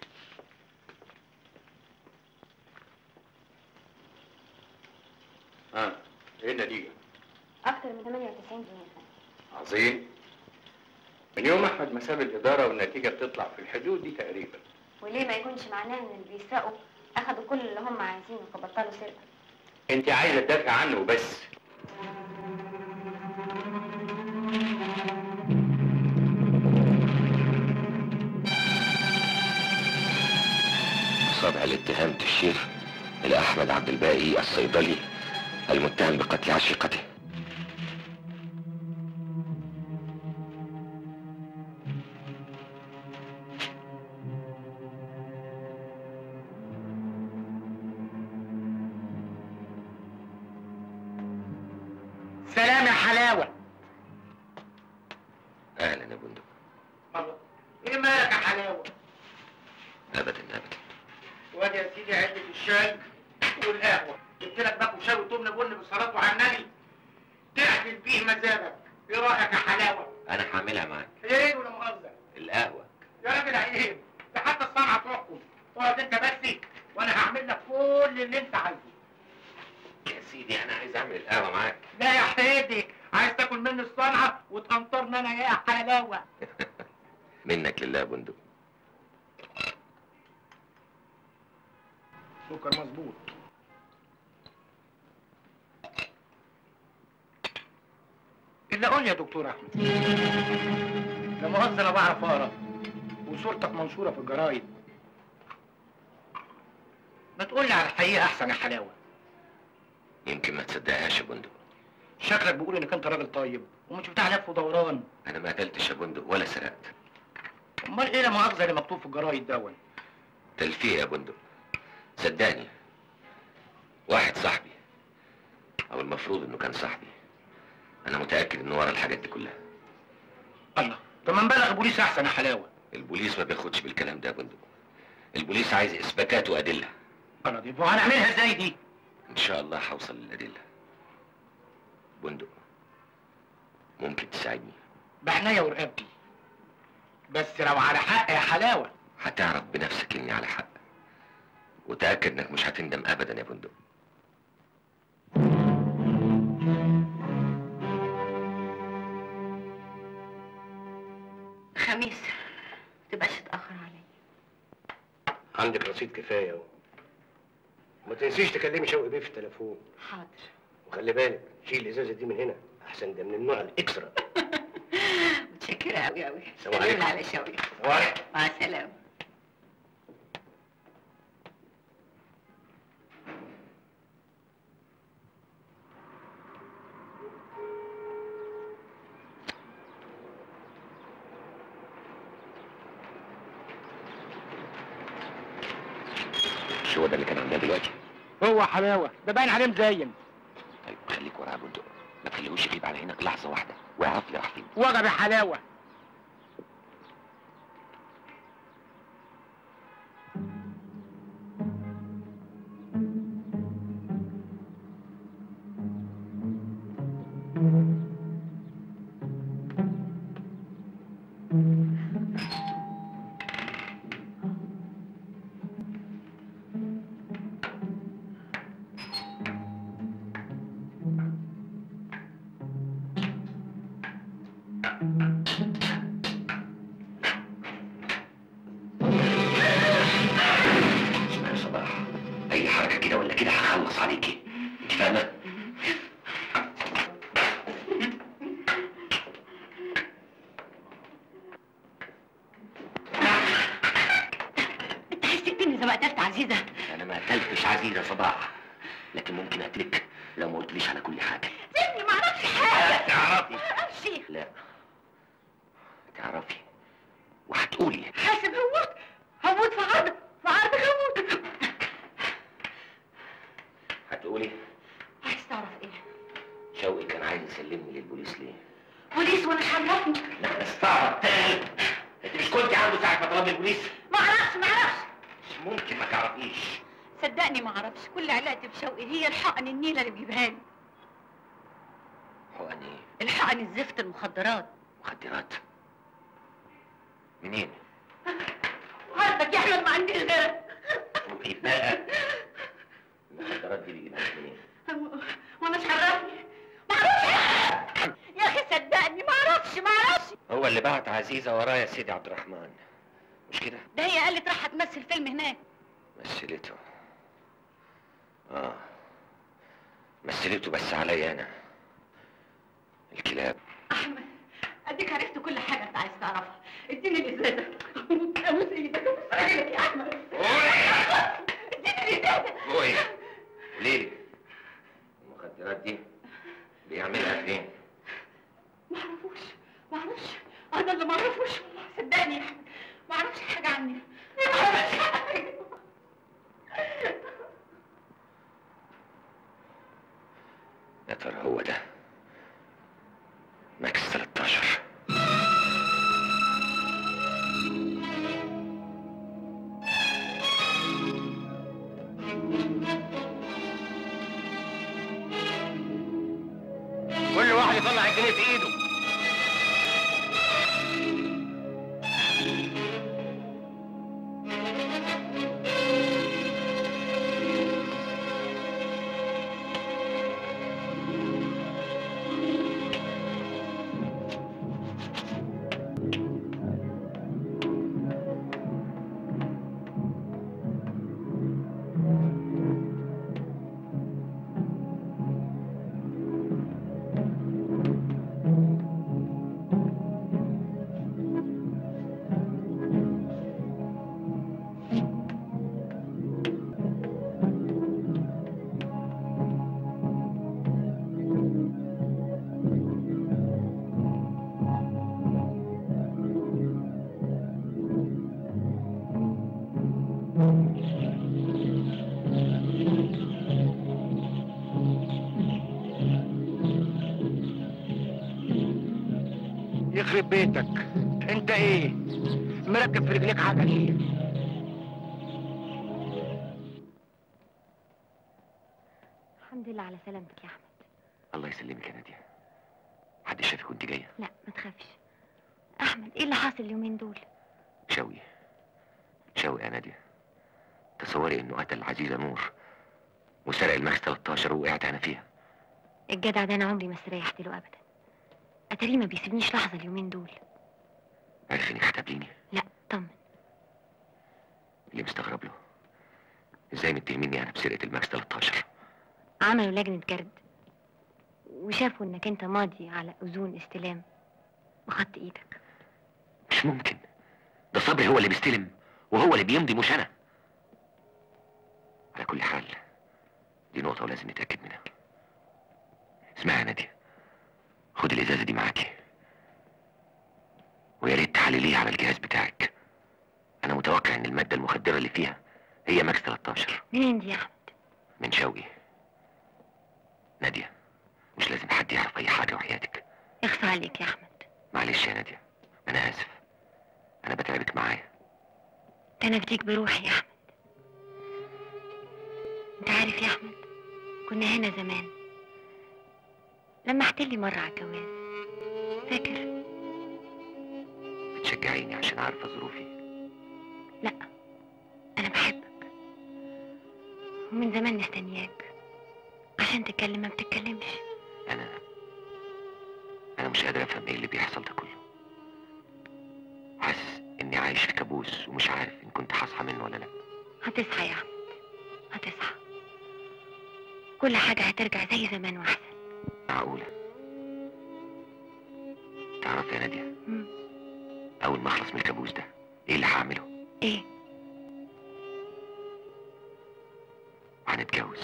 ها ايه النتيجه اكتر من 98 جنيه عظيم من يوم احمد ما ساب الاداره والنتيجه بتطلع في الحدود دي تقريبا وليه ما يكونش معناه ان اللي بيسرقوا اخدوا كل اللي هم عايزينه فبطلوا سرقه انت عايزه تدافع عنه وبس صدع الاتهام تشير إلى أحمد عبد الباقي الصيدلي المتهم بقتل عشيقته سلام يا حلاوه أهلا يا بندق الله ايه مالك يا حلاوه أبدا أبدا وادي يا سيدي علبه الشاي والقهوه جبت لك باكو شاي وتمن بن بالصلاه على النبي تعدل بيه مزاجك ايه رايك يا حلاوه أنا هعملها معاك ايه ولا مؤاخذه القهوة يا راجل عيب ده حتى الصنعه تحكم اقعد انت بس وانا هعمل لك كل اللي انت عايزه يا سيدي أنا عايز أعمل القهوة معاك لا يا حيدي عايز تاكل مني الصنعه وتقنطرني انا يا حلاوه منك لله يا بندق سكر مظبوط اللي قول يا دكتور احمد لا مؤاخذه انا بعرف اقرا وصورتك منشوره في الجرايد ما تقول لي على الحقيقه احسن يا حلاوه يمكن ما تصدقهاش يا بندق شكلك بيقول انك انت راجل طيب ومش بتاع لف ودوران أنا ما قتلتش يا بندق ولا سرقت امال ايه لا مؤاخذه اللي مكتوب في الجرايد دون تلفيه يا بندق صدقني واحد صاحبي او المفروض انه كان صاحبي انا متاكد انه ورا الحاجات دي كلها الله طب ما نبلغ البوليس احسن يا حلاوه البوليس ما بياخدش بالكلام ده يا بندق البوليس عايز اثباتات وادله انا دي وهنعملها ازاي دي ان شاء الله هوصل للادله بندق ممكن تساعدني بعناية ورقبتي بس لو على حق يا حلاوه هتعرف بنفسك اني على حق وتاكد انك مش هتندم ابدا يا بندق خميس تبقاش تتاخر عليا عندك رصيد كفايه اهو ما تنسيش تكلمي شوقي بيه في التليفون حاضر وخلي بالك شيل الازازه دي من هنا احسن ده من النوع الاكسترا متشكرة أوي أوي السلام سلام عليكم. على شوقي وعليكم. مع السلامة مش هو ده اللي كان عندنا دلوقتي هو حلاوه ده باين عليه مزين طيب خليك ورا بندق ما تخليهوش يغيب على عينك لحظه واحده ويعرف لي راح فين وجب حلاوه اسمع يا صباح اي حركه كده ولا كده هخلص عليكي انت فاهمه أنت عايز تقتلني زي ما قتلت عزيزة انا ما قتلتش عزيزه صباح لكن ممكن اقتلك لو ما قلتليش على كل حاجه سيبني ما أعرفش حاجة تعرفي أمشي لا تعرفي وهتقولي حاسب هموت هموت في عرض في عرض هموت هتقولي عايز تعرف إيه؟ شوقي كان عايز يسلمني للبوليس ليه بوليس وأنا حرفني لا استعرض تاني انت مش كنت عنده ساعه ما طلب البوليس ما أعرفش ما أعرفش مش ممكن ما تعرفيش صدقني ما أعرفش كل علاقتي بشوقي هي الحقن النيلة اللي بيجيبها لي حقن ايه الحقن الزفت المخدرات مخدرات منين عرضك يا أحمد ما عنديش غيرك ايه بقى المخدرات دي بيجيبها لك منين وانا مش عرفني ما اعرفش يا اخي صدقني ما اعرفش ما اعرفش هو اللي بعت عزيزه ورايا يا سيدي عبد الرحمن مش كده ده هي قالت راح تمثل فيلم هناك مثلته اه مثلته بس عليا انا الكلاب احمد اديك عرفت كل حاجه انت عايز تعرفها اديني الازازه ابوس ايدك ابوس رجلك يا احمد اديني الازازه قولي ليه المخدرات دي بيعملها فين ما اعرفوش ما اعرفش انا اللي ما اعرفوش والله صدقني يا احمد ما اعرفش حاجه عني ما اعرفش حاجه يا ترى هو ده ماكس 13 كل واحد يطلع الجنيه في ايده يخرب بيتك انت ايه مركب في رجليك حاجه ليه الحمد لله على سلامتك يا احمد الله يسلمك يا ناديه حد شافك وانت جايه لا ما تخافش احمد ايه اللي حاصل اليومين دول شوقي شوقي يا ناديه تصوري انه قتل عزيزه نور وسرق الماكس 13 ووقعت انا فيها الجدع ده انا عمري ما استريحت له ابدا اتاريه ما بيسيبنيش لحظه اليومين دول عارف اني اختبليني لا طمن اللي مستغرب له ازاي متهميني انا بسرقه الماكس 13 عملوا لجنه جرد وشافوا انك انت ماضي على اذون استلام بخط ايدك مش ممكن ده صبري هو اللي بيستلم وهو اللي بيمضي مش انا على كل حال دي نقطة ولازم نتأكد منها اسمعي يا نادية خد الإزازة دي معاكي ويا ريت تحلليها على الجهاز بتاعك أنا متوقع إن المادة المخدرة اللي فيها هي ماكس 13 منين دي يا احمد من شوقي نادية مش لازم حد يعرف أي حاجة وحياتك يخفى عليك يا احمد معلش يا نادية أنا آسف أنا بتعبك معايا ده انا بديك بروحي يا احمد انت عارف يا احمد كنا هنا زمان لما لي مرة على الجواز فاكر بتشجعيني عشان عارفة ظروفي لا انا بحبك ومن زمان مستنياك عشان تتكلم ما بتتكلمش أنا أنا مش قادر أفهم إيه اللي بيحصل ده كله حاسس إني عايش في كابوس ومش عارف إن كنت هصحى منه ولا لأ هتصحى يا احمد هتصحى كل حاجة هترجع زي زمان واحسن معقولة تعرف يا نادية مم. أول ما أخلص من الكابوس ده إيه اللي هعمله؟ ايه هنتجوز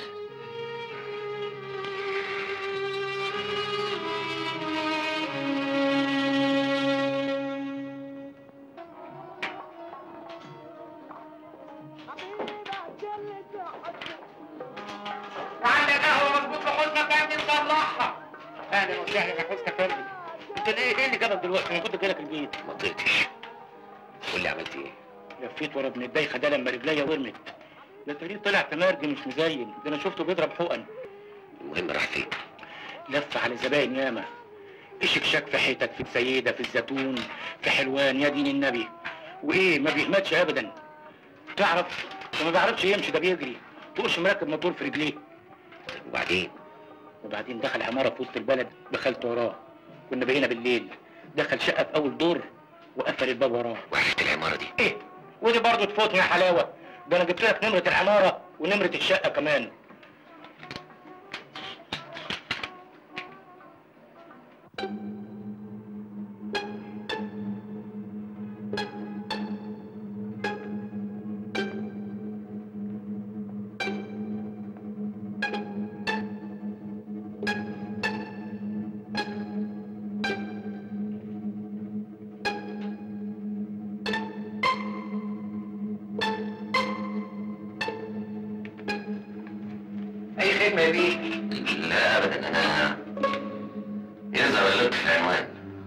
وعندك قهوه مظبوط لحسنك يا ابني نصلحها اهلا وسهلا يا حسنى فندم انت ليه ايه اللي جابك دلوقتي انا كنت جايلك البيت ما طقتش قول لي عملت إيه؟ لفيت ورا ابن الدايخه ده لما رجليا ورمت ده تقريبا طلع تمرجي مش مزين ده انا شفته بيضرب حقن المهم راح فين؟ لف على زباين ياما اشكشك في حيتك في السيدة في الزيتون في حلوان يا دين النبي وايه ما بيهمتش ابدا تعرف ده ما بيعرفش يمشي ده بيجري تقولش مركب موتور في رجليه وبعدين وبعدين دخل عمارة في وسط البلد دخلت وراه كنا بقينا بالليل دخل شقة في أول دور وقفل الباب وراه وعرفت العمارة دي إيه ودي برضه تفوتني يا حلاوة ده أنا جبت لك نمرة العمارة ونمرة الشقة كمان أي خدمة يا بيه؟ لا أبدا أنا يظهر اللطف في العنوان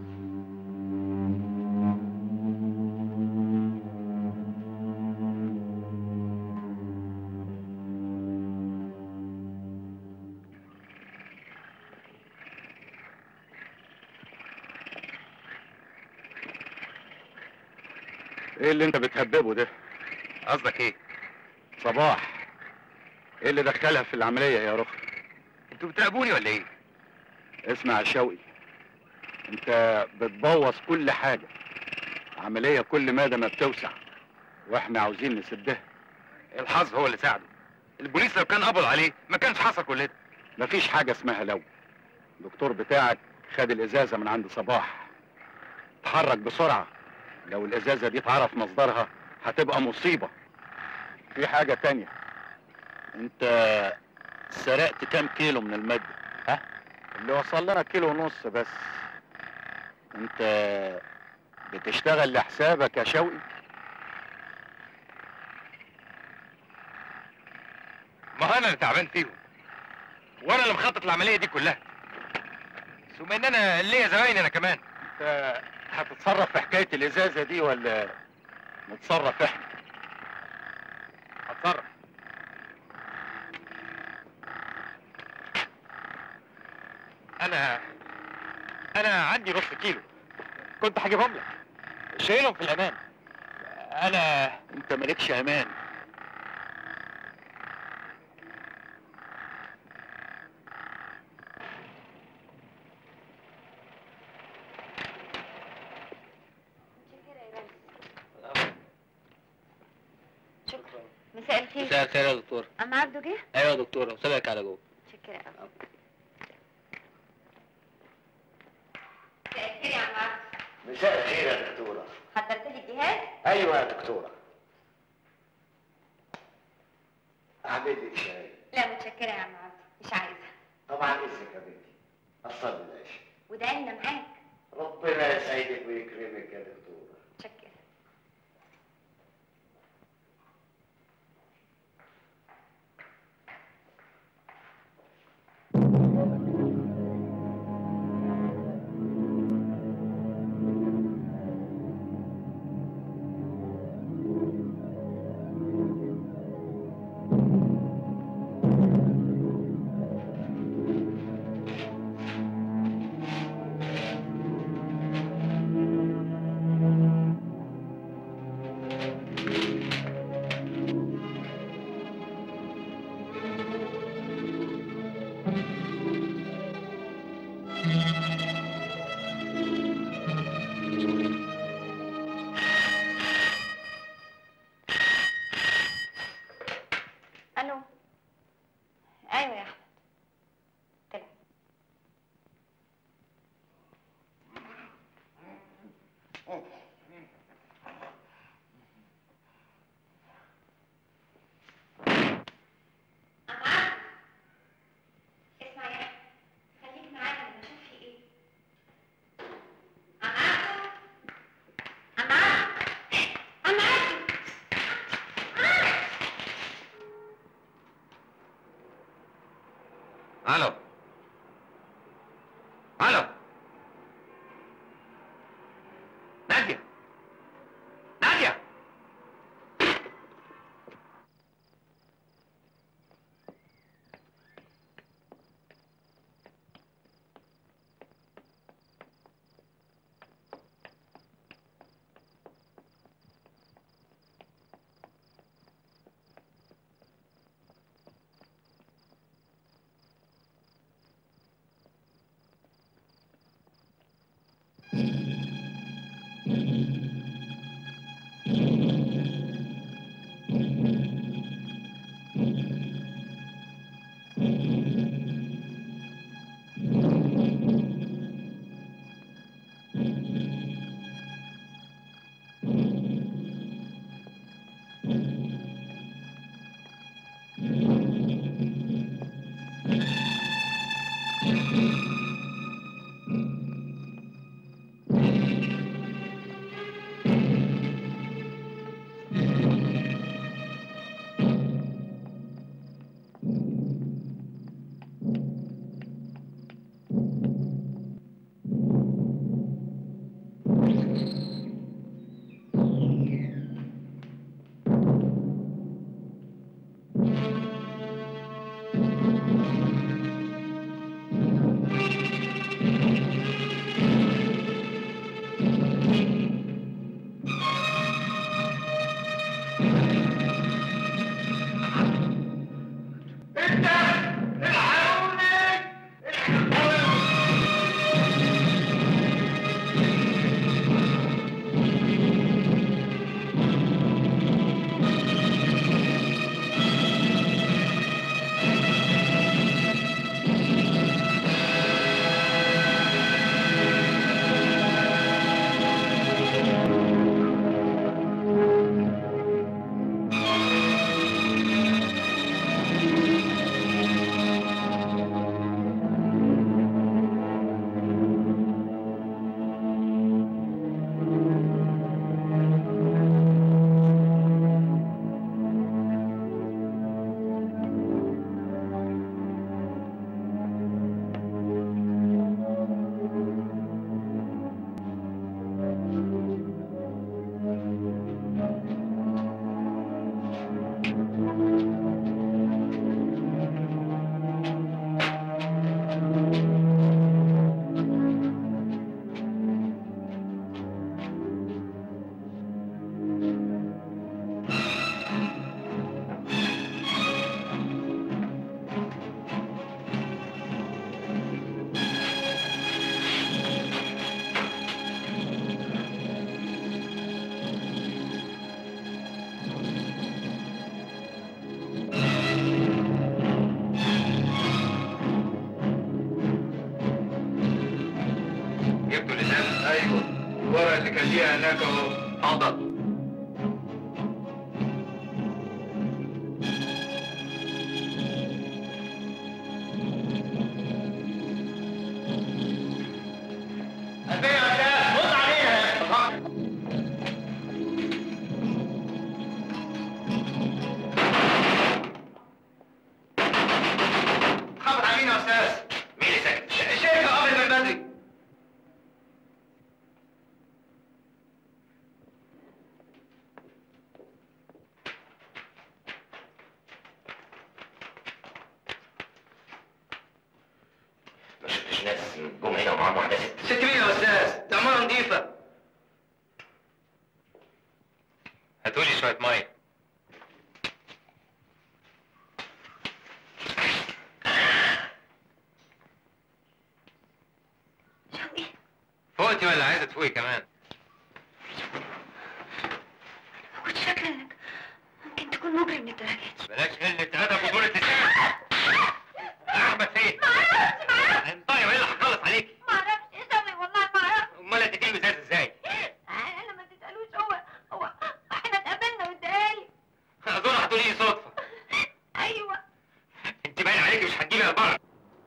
ايه اللي انت بتهببه ده قصدك إيه؟ صباح ايه اللي دخلها في العملية يا رخ أنتوا بتراقبوني ولا إيه؟ اسمع يا شوقي انت بتبوظ كل حاجة عملية كل مادة ما بتوسع واحنا عاوزين نسدها الحظ هو اللي ساعده البوليس لو كان قبض عليه ما كانش حصل كل ده مفيش حاجة اسمها لو الدكتور بتاعك خد الازازة من عند صباح اتحرك بسرعة لو الازازة دي اتعرف مصدرها هتبقى مصيبة في حاجة تانية انت سرقت كام كيلو من المادة ها اللي وصل لنا كيلو ونص بس انت بتشتغل لحسابك يا شوقي ما هو انا اللي تعبان فيهم وانا اللي مخطط العمليه دي كلها ثم ان انا ليا زباين انا كمان انت هتتصرف في حكاية الازازة دي ولا نتصرف احنا هتصرف انا انا عندي نص كيلو كنت هجيبهم لك شايلهم في الامان انا انت مالكش امان شكرا مساء الخير مساء الخير يا دكتور أم عبده جه؟ ايوه يا دكتور وسابك على جوه شكرا أوي مساء الخير يا عم عبده مساء الخير يا دكتورة حضرت لي الجهاز أيوة يا دكتورة أعمل لك شاي لا متشكره يا عم عبد مش عايزه طبعا إذنك يا بنتي أصلي العشاء ودعينا معاك ربنا يسعدك ويكرمك يا دكتورة متشكره الو ايوه يا احمد طلع عم عبد اسمع يا احمد خليك معايا لما اشوف في ايه عم عبد عم عبد عم عبد الو الو نادية نادية الورق اللي كان ليها هناك اهو حاضر خبر علينا يا استاذ مين اللي ساكت؟ الشركه قبل من بدري ما شفتش ناس جم هنا ومعاهم واحده ست ست مين يا استاذ؟ دي عماره نظيفه هاتولي شويه ميه شوقي فوقتي ولا عايزه تفوقي كمان؟ كنت فاكرة انك ممكن تكون مجرم للدرجة دي بلاش قله ادب وطولة احمد فين؟ انطقي والا هخلص عليكي معرفش اسوي والله معرفش امال هتديني مزاز ازاي؟ انا ما تسألوش هو هو احنا اتقابلنا والدقايق اظن هتقولي لي صدفه ايوه انت باين عليكي مش هتجيبي البركه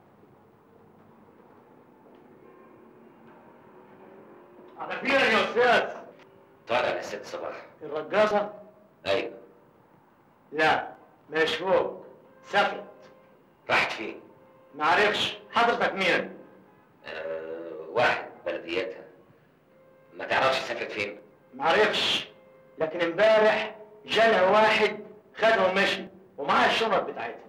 على فين يا استاذ طالع للست صباح الرقاصه ايوه لا مش فوق سافرت راحت فين؟ معرفش حضرتك مين آه واحد بلدياتها ما تعرفش سافرت فين؟ معرفش لكن امبارح جالها واحد خدها ومشي ومعاه الشنط بتاعتها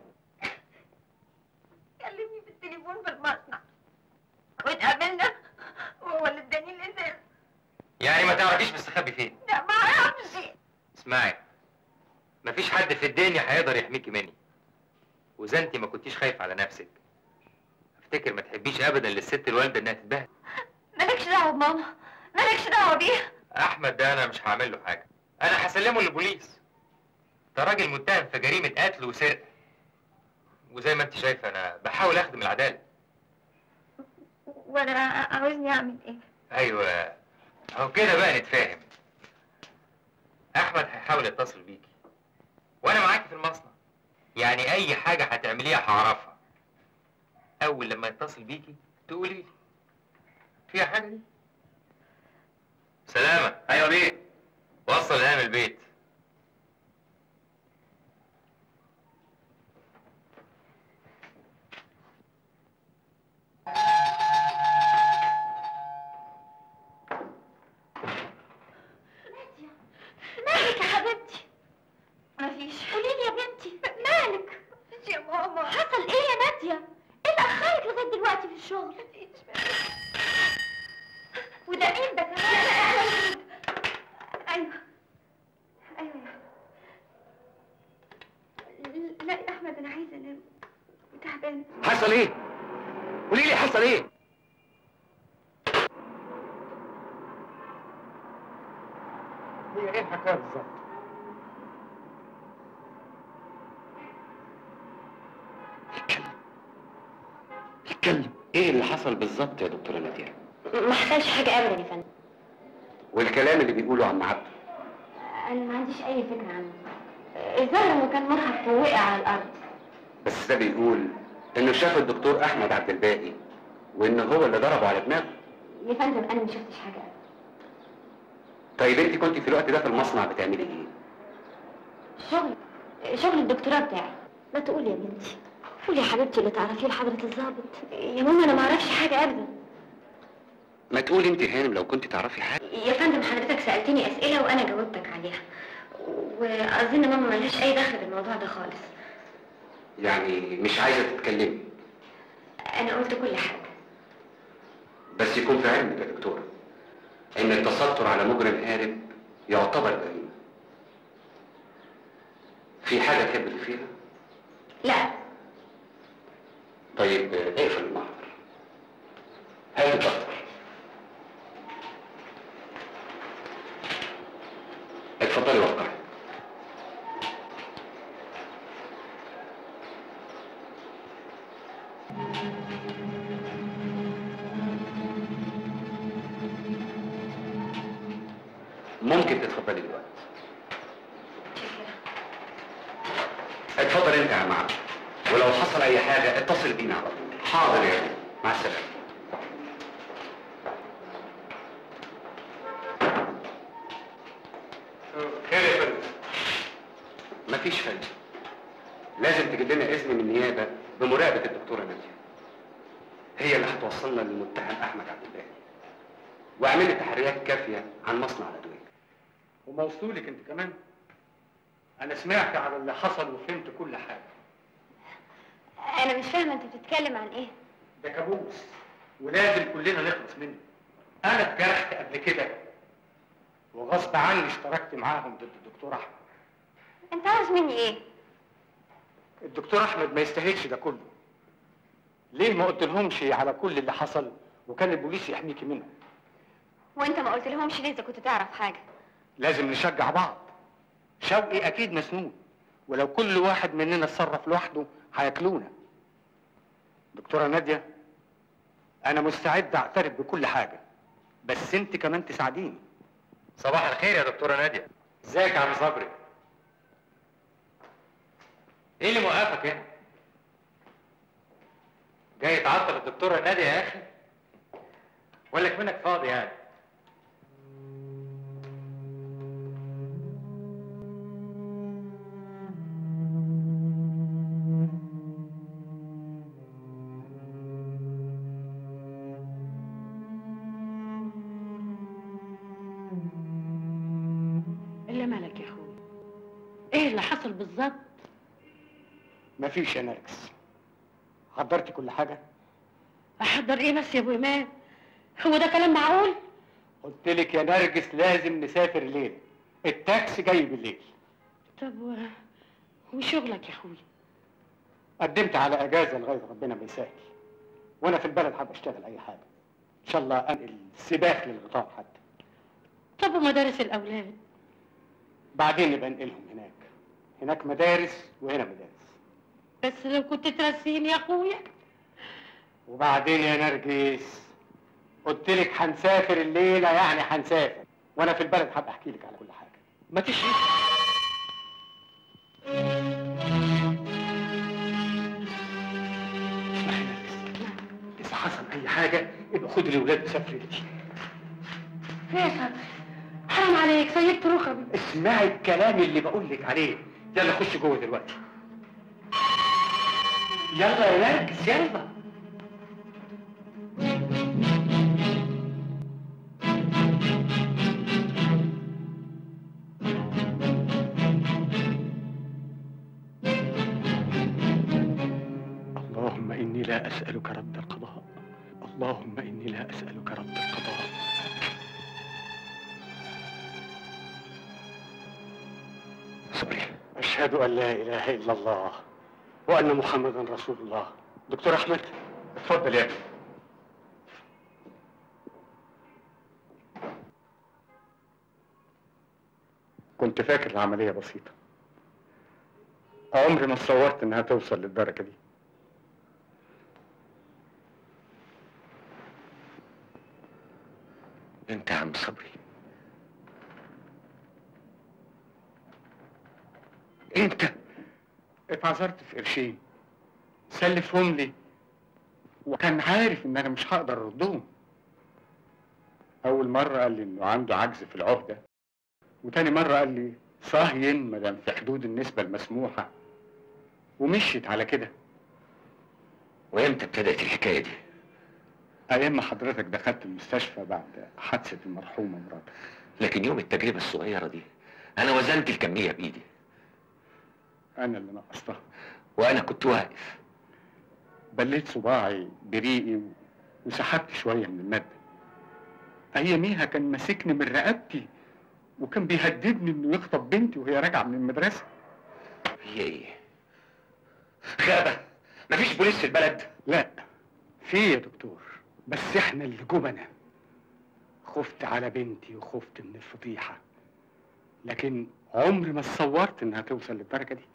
كلمني في التليفون في المصنع واتقابلنا وهو اللي اداني الازاز يعني ما تعرفيش مستخبي فين؟ لا ما اعرفش اسمعي مفيش حد في الدنيا هيقدر يحميكي مني واذا انت ما كنتيش خايفه على نفسك افتكر ما تحبيش ابدا للست الوالده انها تتبهدل مالكش دعوه بماما مالكش دعوه بيها احمد ده انا مش هعمل له حاجه انا هسلمه للبوليس ده راجل متهم في جريمه قتل وسرقه وزي ما انت شايفه انا بحاول اخدم العداله وانا عاوزني اعمل ايه ايوه اهو كده بقى نتفاهم احمد هيحاول يتصل بيكي وانا معاكي في المصنع يعني اي حاجه هتعمليها هعرفها اول لما يتصل بيكي تقولي لي فيها حاجه دي سلامه ايوه بيه وصل الهام البيت مالك يا حبيبتي مفيش قولي لي يا بنتي مالك مفيش يا ماما حصل ايه يا ناديه ايه اللي اخرك لغايه دلوقتي في الشغل مفيش وده مين ده كمان ايوه ايوه لا يا احمد انا عايزه انام وتعبانه حصل ايه؟ قولي لي حصل ايه؟ هي ايه الحكايه بالظبط اتكلم ايه اللي حصل بالظبط يا دكتوره ناديه ما حصلش حاجه ابدا يا فندم والكلام اللي بيقوله عم عبده انا ما عنديش اي فكره عنه الظاهر انه كان مرهق ووقع على الارض بس ده بيقول انه شاف الدكتور احمد عبد الباقي وان هو اللي ضربه على دماغه يا فندم انا ما شفتش حاجه ابدا طيب انت كنت في الوقت ده في المصنع بتعملي ايه شغل شغل الدكتوراه بتاعي ما تقولي يا بنتي قولي يا حبيبتي اللي تعرفيه لحضرة الضابط يا ماما انا ما اعرفش حاجه ابدا ما تقولي انت هانم لو كنت تعرفي حاجه يا فندم حضرتك سالتني اسئله وانا جاوبتك عليها واظن ماما ملهاش اي دخل بالموضوع ده خالص يعني مش عايزه تتكلمي انا قلت كل حاجه بس يكون في علمك يا دكتوره ان التستر على مجرم هارب يعتبر جريمه في حاجه تحب فيها لا طيب آه، اقفل المحضر هات الدفتر اتفضلي وقعي ممكن تتفضلي دلوقتي اتفضل انت يا عم عبد ولو حصل اي حاجه اتصل بينا على طول حاضر يا ابني مع السلامه خير يا فندم مفيش فايده لازم تجيب لنا اذن من النيابه بمراقبه الدكتوره ناديه هي اللي هتوصلنا للمتهم احمد عبد الباقي واعملي تحريات كافيه عن مصنع الادويه وما وصلولك انت كمان انا سمعت على اللي حصل وفهمت كل حاجه انا مش فاهمه انت بتتكلم عن ايه ده كابوس ولازم كلنا نخلص منه انا اتجرحت قبل كده وغصب عني اشتركت معاهم ضد الدكتور احمد انت عاوز مني ايه الدكتور احمد ما يستاهلش ده كله ليه ما قلت لهمش على كل اللي حصل وكان البوليس يحميكي منه وانت ما قلت لهمش ليه اذا كنت تعرف حاجه لازم نشجع بعض شوقي اكيد مسنود ولو كل واحد مننا اتصرف لوحده هياكلونا دكتوره ناديه انا مستعد اعترف بكل حاجه بس انت كمان تساعديني صباح الخير يا دكتوره ناديه ازيك يا عم صبري ايه اللي موقفك هنا جاي تعطل الدكتوره ناديه يا اخي ولا كمنك فاضي يعني اللي مالك يا اخوي ايه اللي حصل بالظبط مفيش يا نرجس حضرتي كل حاجه احضر ايه بس يا ابو ايمان هو ده كلام معقول قلت لك يا نرجس لازم نسافر الليل التاكسي جاي بالليل طب و... وشغلك يا اخوي قدمت على اجازه لغايه ربنا ما يسهل وانا في البلد حابب اشتغل اي حاجه ان شاء الله انقل سباخ للغطاء حتى طب ومدارس الاولاد بعدين نبقى ننقلهم هناك هناك مدارس وهنا مدارس بس لو كنت ترسيني يا اخويا وبعدين يا نرجس قلت لك هنسافر الليله يعني هنسافر وانا في البلد حابب احكي لك على كل حاجه ما تشري اسمعي يا نرجس اذا حصل اي حاجه يبقى خد الاولاد وسافري انت ايه يا صبري حرام عليك سيبت رخبي اسمعي الكلام اللي بقول لك عليه يلا خش جوه دلوقتي يلا يا نرجس يلا اللهم إني لا أسألك رد القضاء اللهم إني لا أسألك رد القضاء صبري أشهد أن لا إله إلا الله وأن محمدا رسول الله دكتور أحمد اتفضل يا ابني كنت فاكر العملية بسيطة عمري ما تصورت إنها توصل للدرجة دي انت يا عم صبري أنت اتعذرت في قرشين سلفهم لي وكان عارف إن أنا مش هقدر أردهم أول مرة قال لي إنه عنده عجز في العهدة وتاني مرة قال لي صهين مادام في حدود النسبة المسموحة ومشيت على كده وامتى ابتدت الحكايه دي أيام ما حضرتك دخلت المستشفى بعد حادثة المرحومة مراتك لكن يوم التجربه الصغيره دي انا وزنت الكميه بايدي أنا اللي نقصتها وانا كنت واقف بليت صباعي بريقي و- وسحبت شوية من المادة أياميها كان ماسكني من رقبتي وكان بيهددني إنه يخطب بنتي وهي راجعة من المدرسة هي ايه غابه مفيش بوليس في البلد لا في يا دكتور بس احنا اللي جبنا خفت على بنتي وخفت من الفضيحة لكن عمري ما تصورت انها توصل للدرجة دي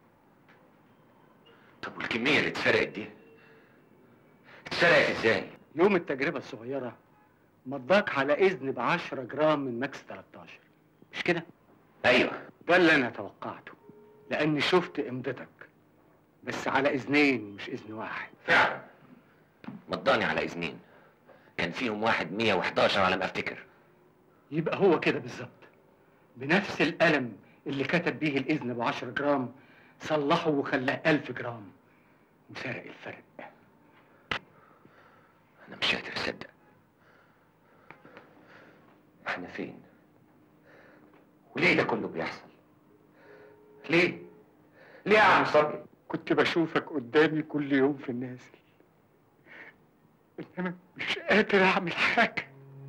طب والكميه اللي اتسرقت دي اتسرقت ازاي يوم التجربة الصغيرة مضاك على إذن بعشرة جرام من ماكس 13 مش كده؟ ايوه ده اللي انا توقعته لاني شفت امضتك بس على اذنين مش اذن واحد فعلا مضاني على اذنين كان فيهم واحد 111 على ما افتكر يبقى هو كده بالظبط بنفس القلم اللي كتب بيه الاذن ابو 10 جرام صلحه وخلاه 1000 جرام وسرق الفرق انا مش قادر اصدق احنا فين وليه ده كله بيحصل ليه ليه يا عم صبري كنت بشوفك قدامي كل يوم في النازل انما مش قادر اعمل حاجه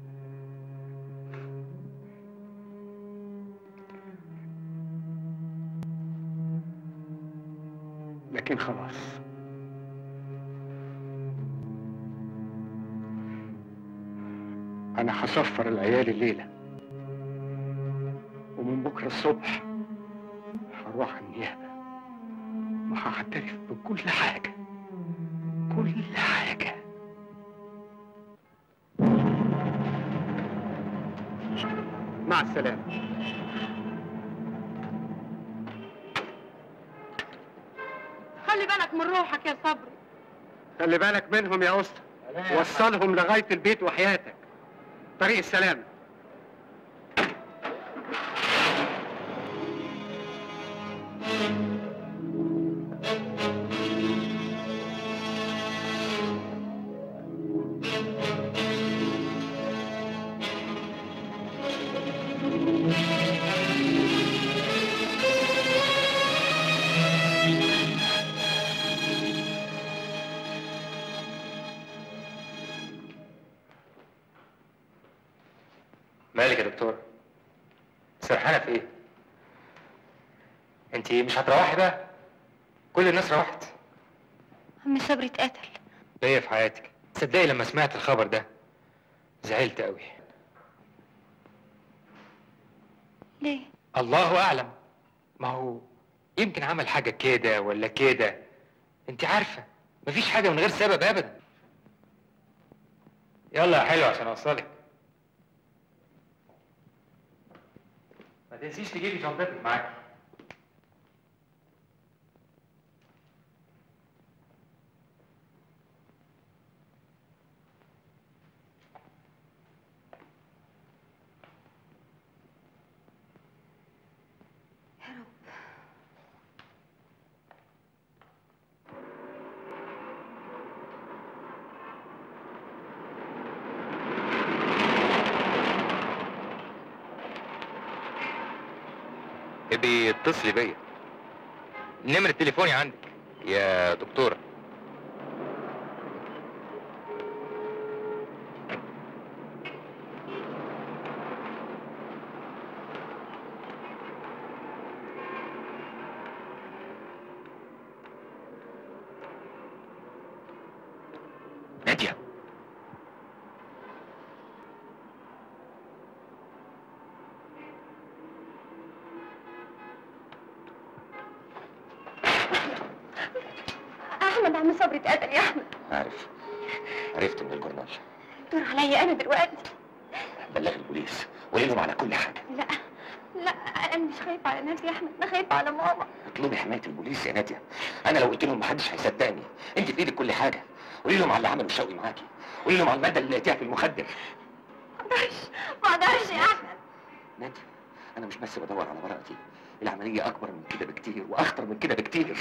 لكن خلاص انا هصفر العيال الليله ومن بكره الصبح هروح النيابه وهعترف بكل حاجه كل حاجه مع السلامه خلي بالك من روحك يا صبري خلي بالك منهم يا اسطى وصلهم لغايه البيت وحياتك طريق السلامه مالك يا دكتور سرحانه في ايه انت مش هتروحي بقى كل الناس روحت عم صبري اتقتل ليا في حياتك تصدقي لما سمعت الخبر ده زعلت قوي ليه الله اعلم ما هو يمكن عمل حاجه كده ولا كده انت عارفه مفيش حاجه من غير سبب ابدا يلا يا حلو عشان اوصلك ما تنسيش تجيبي شنطتك معاك ابقي اتصلي بيا نمرة تليفوني عندك يا دكتورة نادية احمد عم صبري اتقتل يا احمد عارف عرفت من الجورنال دور عليا انا دلوقتي بلغ البوليس وقولي لهم على كل حاجه لا لا انا مش خايفه على نفسي يا احمد انا خايفه على ماما اطلبي حمايه البوليس يا ناديه انا لو قلت لهم محدش هيصدقني انت في ايدك كل حاجه قولي لهم على اللي عمله شوقي معاكي قولي لهم على الماده اللي لقيتيها في المخدر ما اقدرش ما اقدرش يا احمد ناديه انا مش بس بدور على ورقتي العمليه اكبر من كده بكتير واخطر من كده بكتير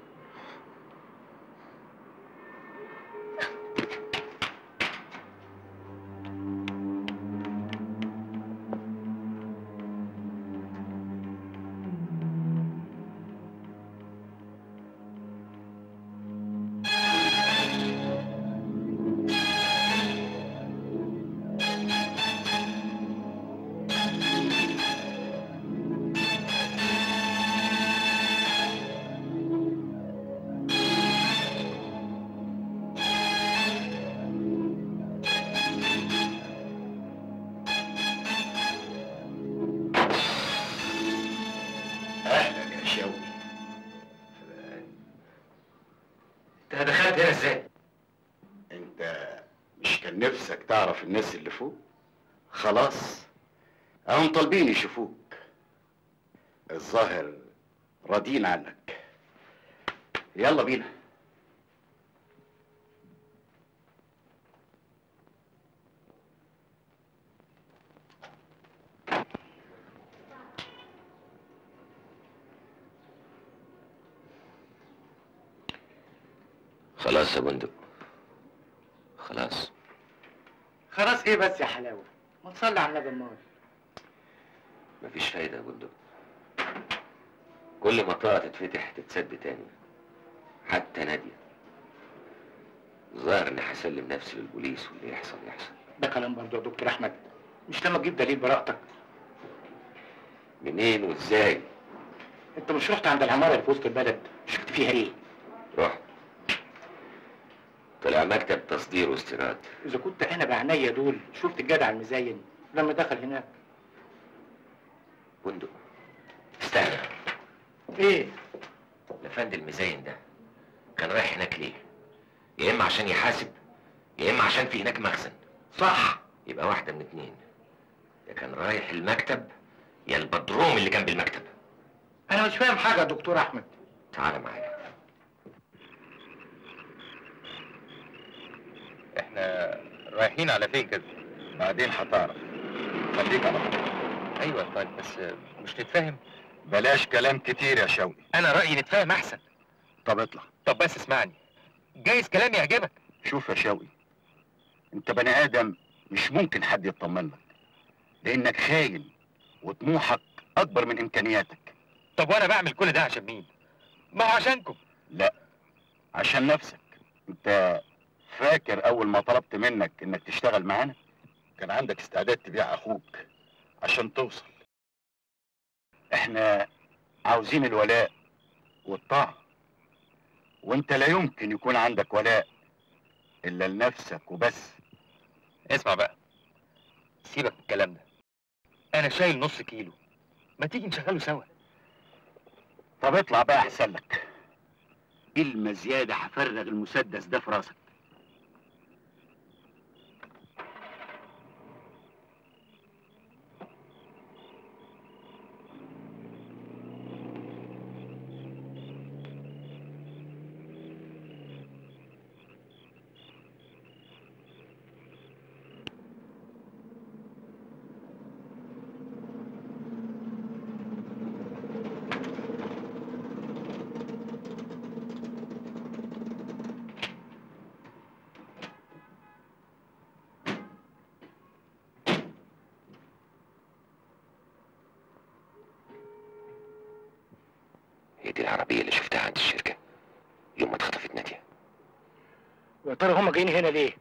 اهلا يا شوقي انت دخلت هنا ازاي؟ انت مش كان نفسك تعرف الناس اللي فوق خلاص هم طالبين يشوفوك الظاهر راضيين عنك يلا بينا خلاص يا بندق خلاص خلاص ايه بس يا حلاوه ما تصلي على النبي امال مفيش فايدة يا بندق كل ما طاقة تتفتح تتسد تاني حتى نادية ظاهر اني هسلم نفسي للبوليس واللي يحصل يحصل ده كلام برضه يا دكتور احمد مش لما تجيب دليل براءتك منين وازاي انت مش رحت عند العماره اللي في وسط البلد شفت فيها ايه رحت طلع مكتب تصدير واستيراد اذا كنت انا بعينيا دول شفت الجدع المزين لما دخل هناك بندق استنى ايه الافندي المزين ده كان رايح هناك ليه يا اما عشان يحاسب يا اما عشان في هناك مخزن صح يبقى واحده من اتنين يا كان رايح المكتب يا البدروم اللي كان بالمكتب انا مش فاهم حاجه يا دكتور احمد تعال معايا احنا رايحين على فين كده بعدين هتعرف خليك على طول ايوه طيب بس مش نتفاهم بلاش كلام كتير يا شوقي انا رايي نتفاهم احسن طب اطلع طب بس اسمعني جايز كلامي يعجبك شوف يا شوقي انت بني ادم مش ممكن حد يطمن لك لانك خاين وطموحك اكبر من امكانياتك طب وانا بعمل كل ده عشان مين ما هو عشانكم لا عشان نفسك انت فاكر اول ما طلبت منك انك تشتغل معانا كان عندك استعداد تبيع اخوك عشان توصل احنا عاوزين الولاء والطاعة وانت لا يمكن يكون عندك ولاء الا لنفسك وبس اسمع بقى سيبك من الكلام ده انا شايل نص كيلو ما تيجي نشغله سوا طب اطلع بقى احسن لك كلمة زيادة هفرغ المسدس ده في راسك هي دي العربيه اللي شفتها عند الشركه يوم ما اتخطفت ناديه ويا ترى هما جايين هنا ليه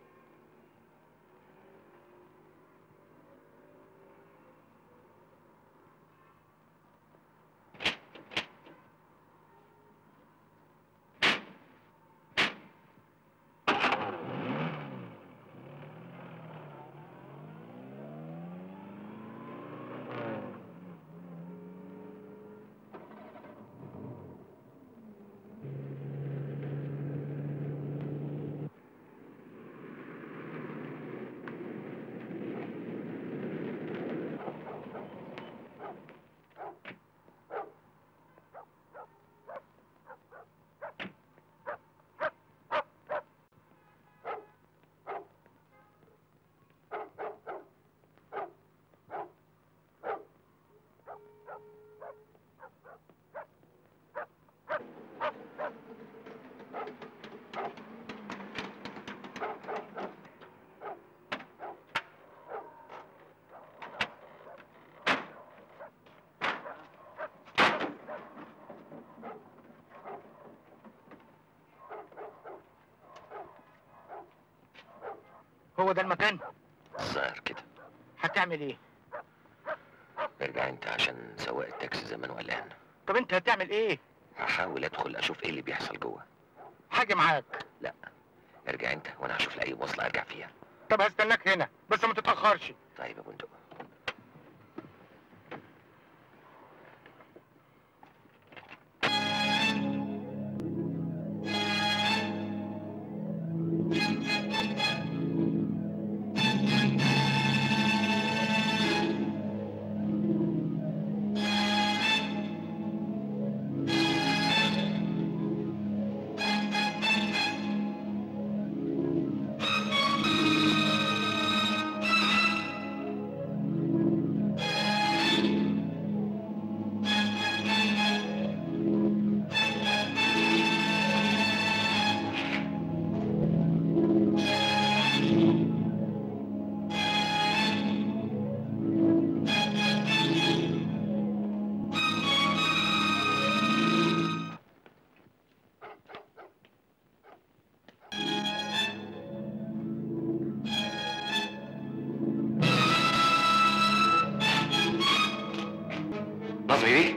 هو ده المكان الظاهر كده هتعمل ايه ارجع انت عشان سواق التاكسي زمان وقلقان طب انت هتعمل ايه هحاول ادخل اشوف ايه اللي بيحصل جوه حاجه معاك لا ارجع انت وانا هشوف لاي مواصله ارجع فيها طب هستناك هنا بس ما تتاخرش طيب يا بندق نظري بيه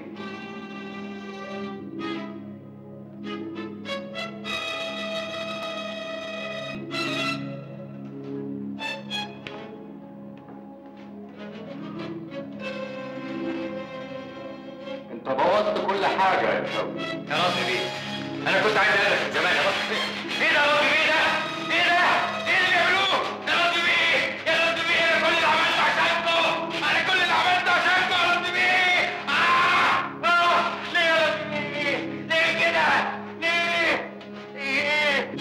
انت بوظت كل حاجه يا شوقي يا نظري بيه انا كنت عايز اقابلك من زمان يا نظري بيه ايه ده يا نظري بيه ده؟ ايه ده؟ ايه اللي بيعملوه؟ يا نظري بيه يا نظري بيه انا كل اللي عملته عشانكم انا كل اللي عملته عشانكم يا نظري بيه آه! آه! ليه يا نظري بيه؟ ليه كده؟ ليه؟ ليه؟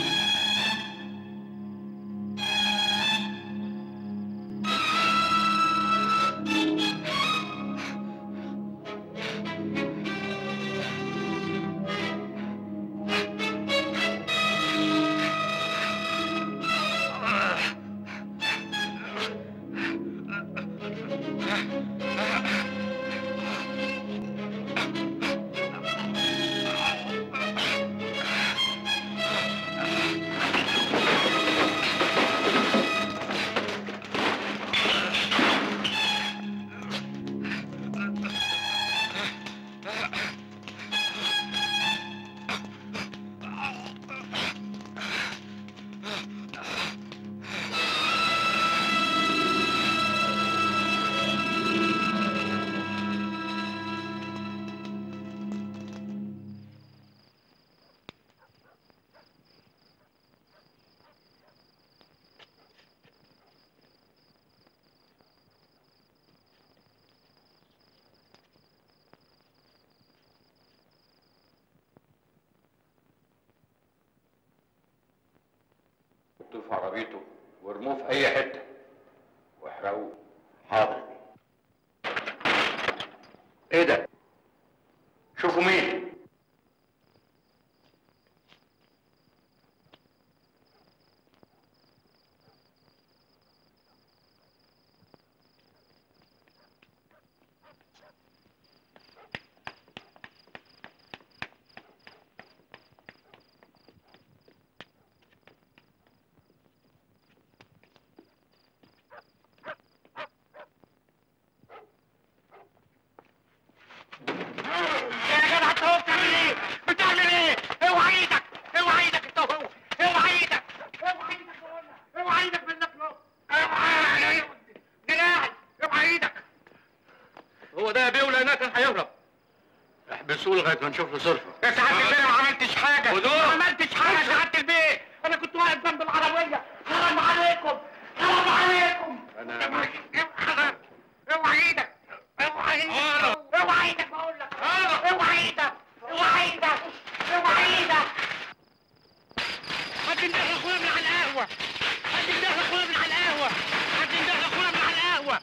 حطوه في عربيته وارموه في اي حته واحرقوه حاضر ايه ده؟ شوفوا مين؟ يا جدع انت هو بتعمل ايه؟ بتعمل ايه؟ اوعى ايدك اوعى ايدك انت وهو اوعى ايدك اوعى ايدك بقول لك اوعى ايدك منك له اوعى جناح اوعى ايدك هو ده يا بيه ولا كان هيهرب احبسوه لغايه ما نشوف له صرفه يا سعادة البيه ما عملتش حاجة خدوه. ما عملتش حاجة يا سعادة البيه أنا كنت واقف جنب العربية حرام عليكم حرام عليكم انا اوعى اوعى ايدك اوعى ايدك اوعى ايدك بقول لك اوعى ايدك اوعى ايدك اوعى ايدك حد يندهر اخويا من على القهوة حد يندهر اخويا من على القهوة حد يندهر اخويا من على القهوة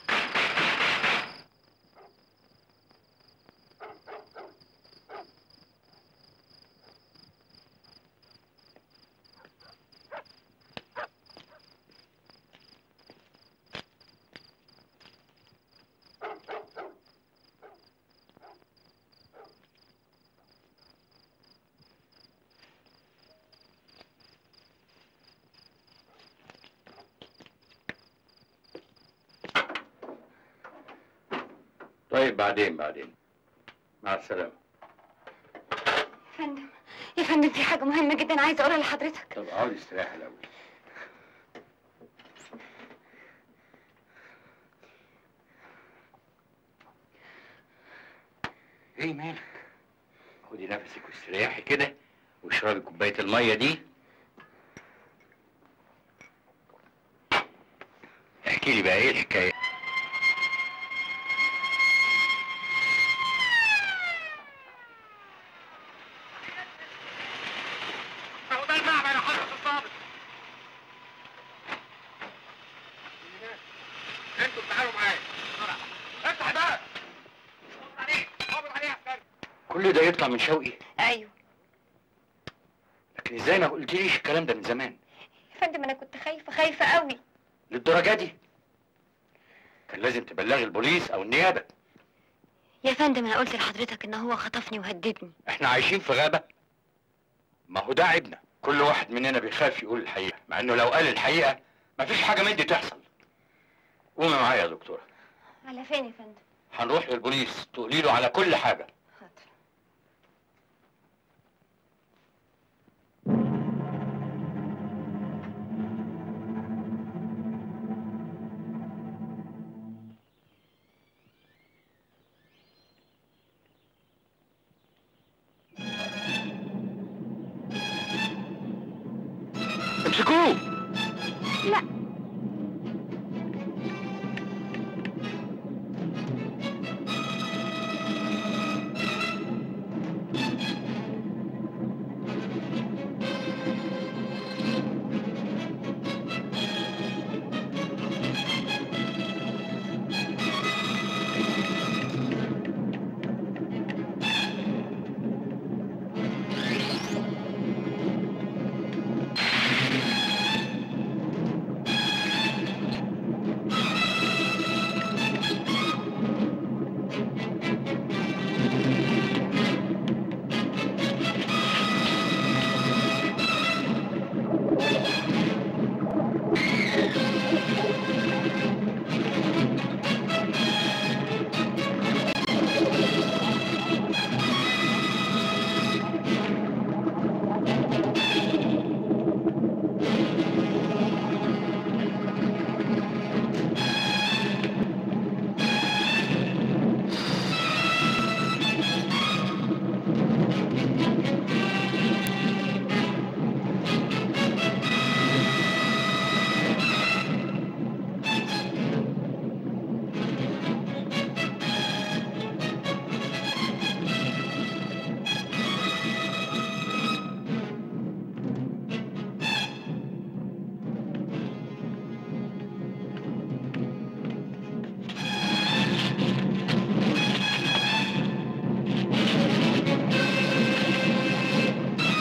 طيب بعدين بعدين مع السلامه يا فندم يا فندم في حاجة مهمة جدا عايزة أقولها لحضرتك طب اقعد استريح الاول ايه مالك خدي نفسك واستريحي كده واشربي كوبايه الميه دي احكي لي بقى ايه الحكايه اهو ده المعمل يا حضرة الضابط انتوا تعالوا معايا بسرعة افتح الباب قبض عليه قبض عليه يا عسكري كل ده يطلع من شوقي أيوه لكن ازاي ما قلتليش الكلام ده من زمان يا فندم أنا كنت خايفة خايفة قوي للدرجه دي كان لازم تبلغي البوليس او النيابه يا فندم أنا قلت لحضرتك إن هو خطفني وهددني احنا عايشين في غابه ما هو ده عيبنا كل واحد مننا بيخاف يقول الحقيقه مع انه لو قال الحقيقه مفيش حاجه من دي تحصل قومي معايا يا دكتوره على فين يا فندم هنروح للبوليس تقولي له على كل حاجه امسكوه لا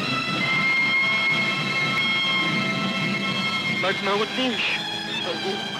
ما تموتنيش ارجوك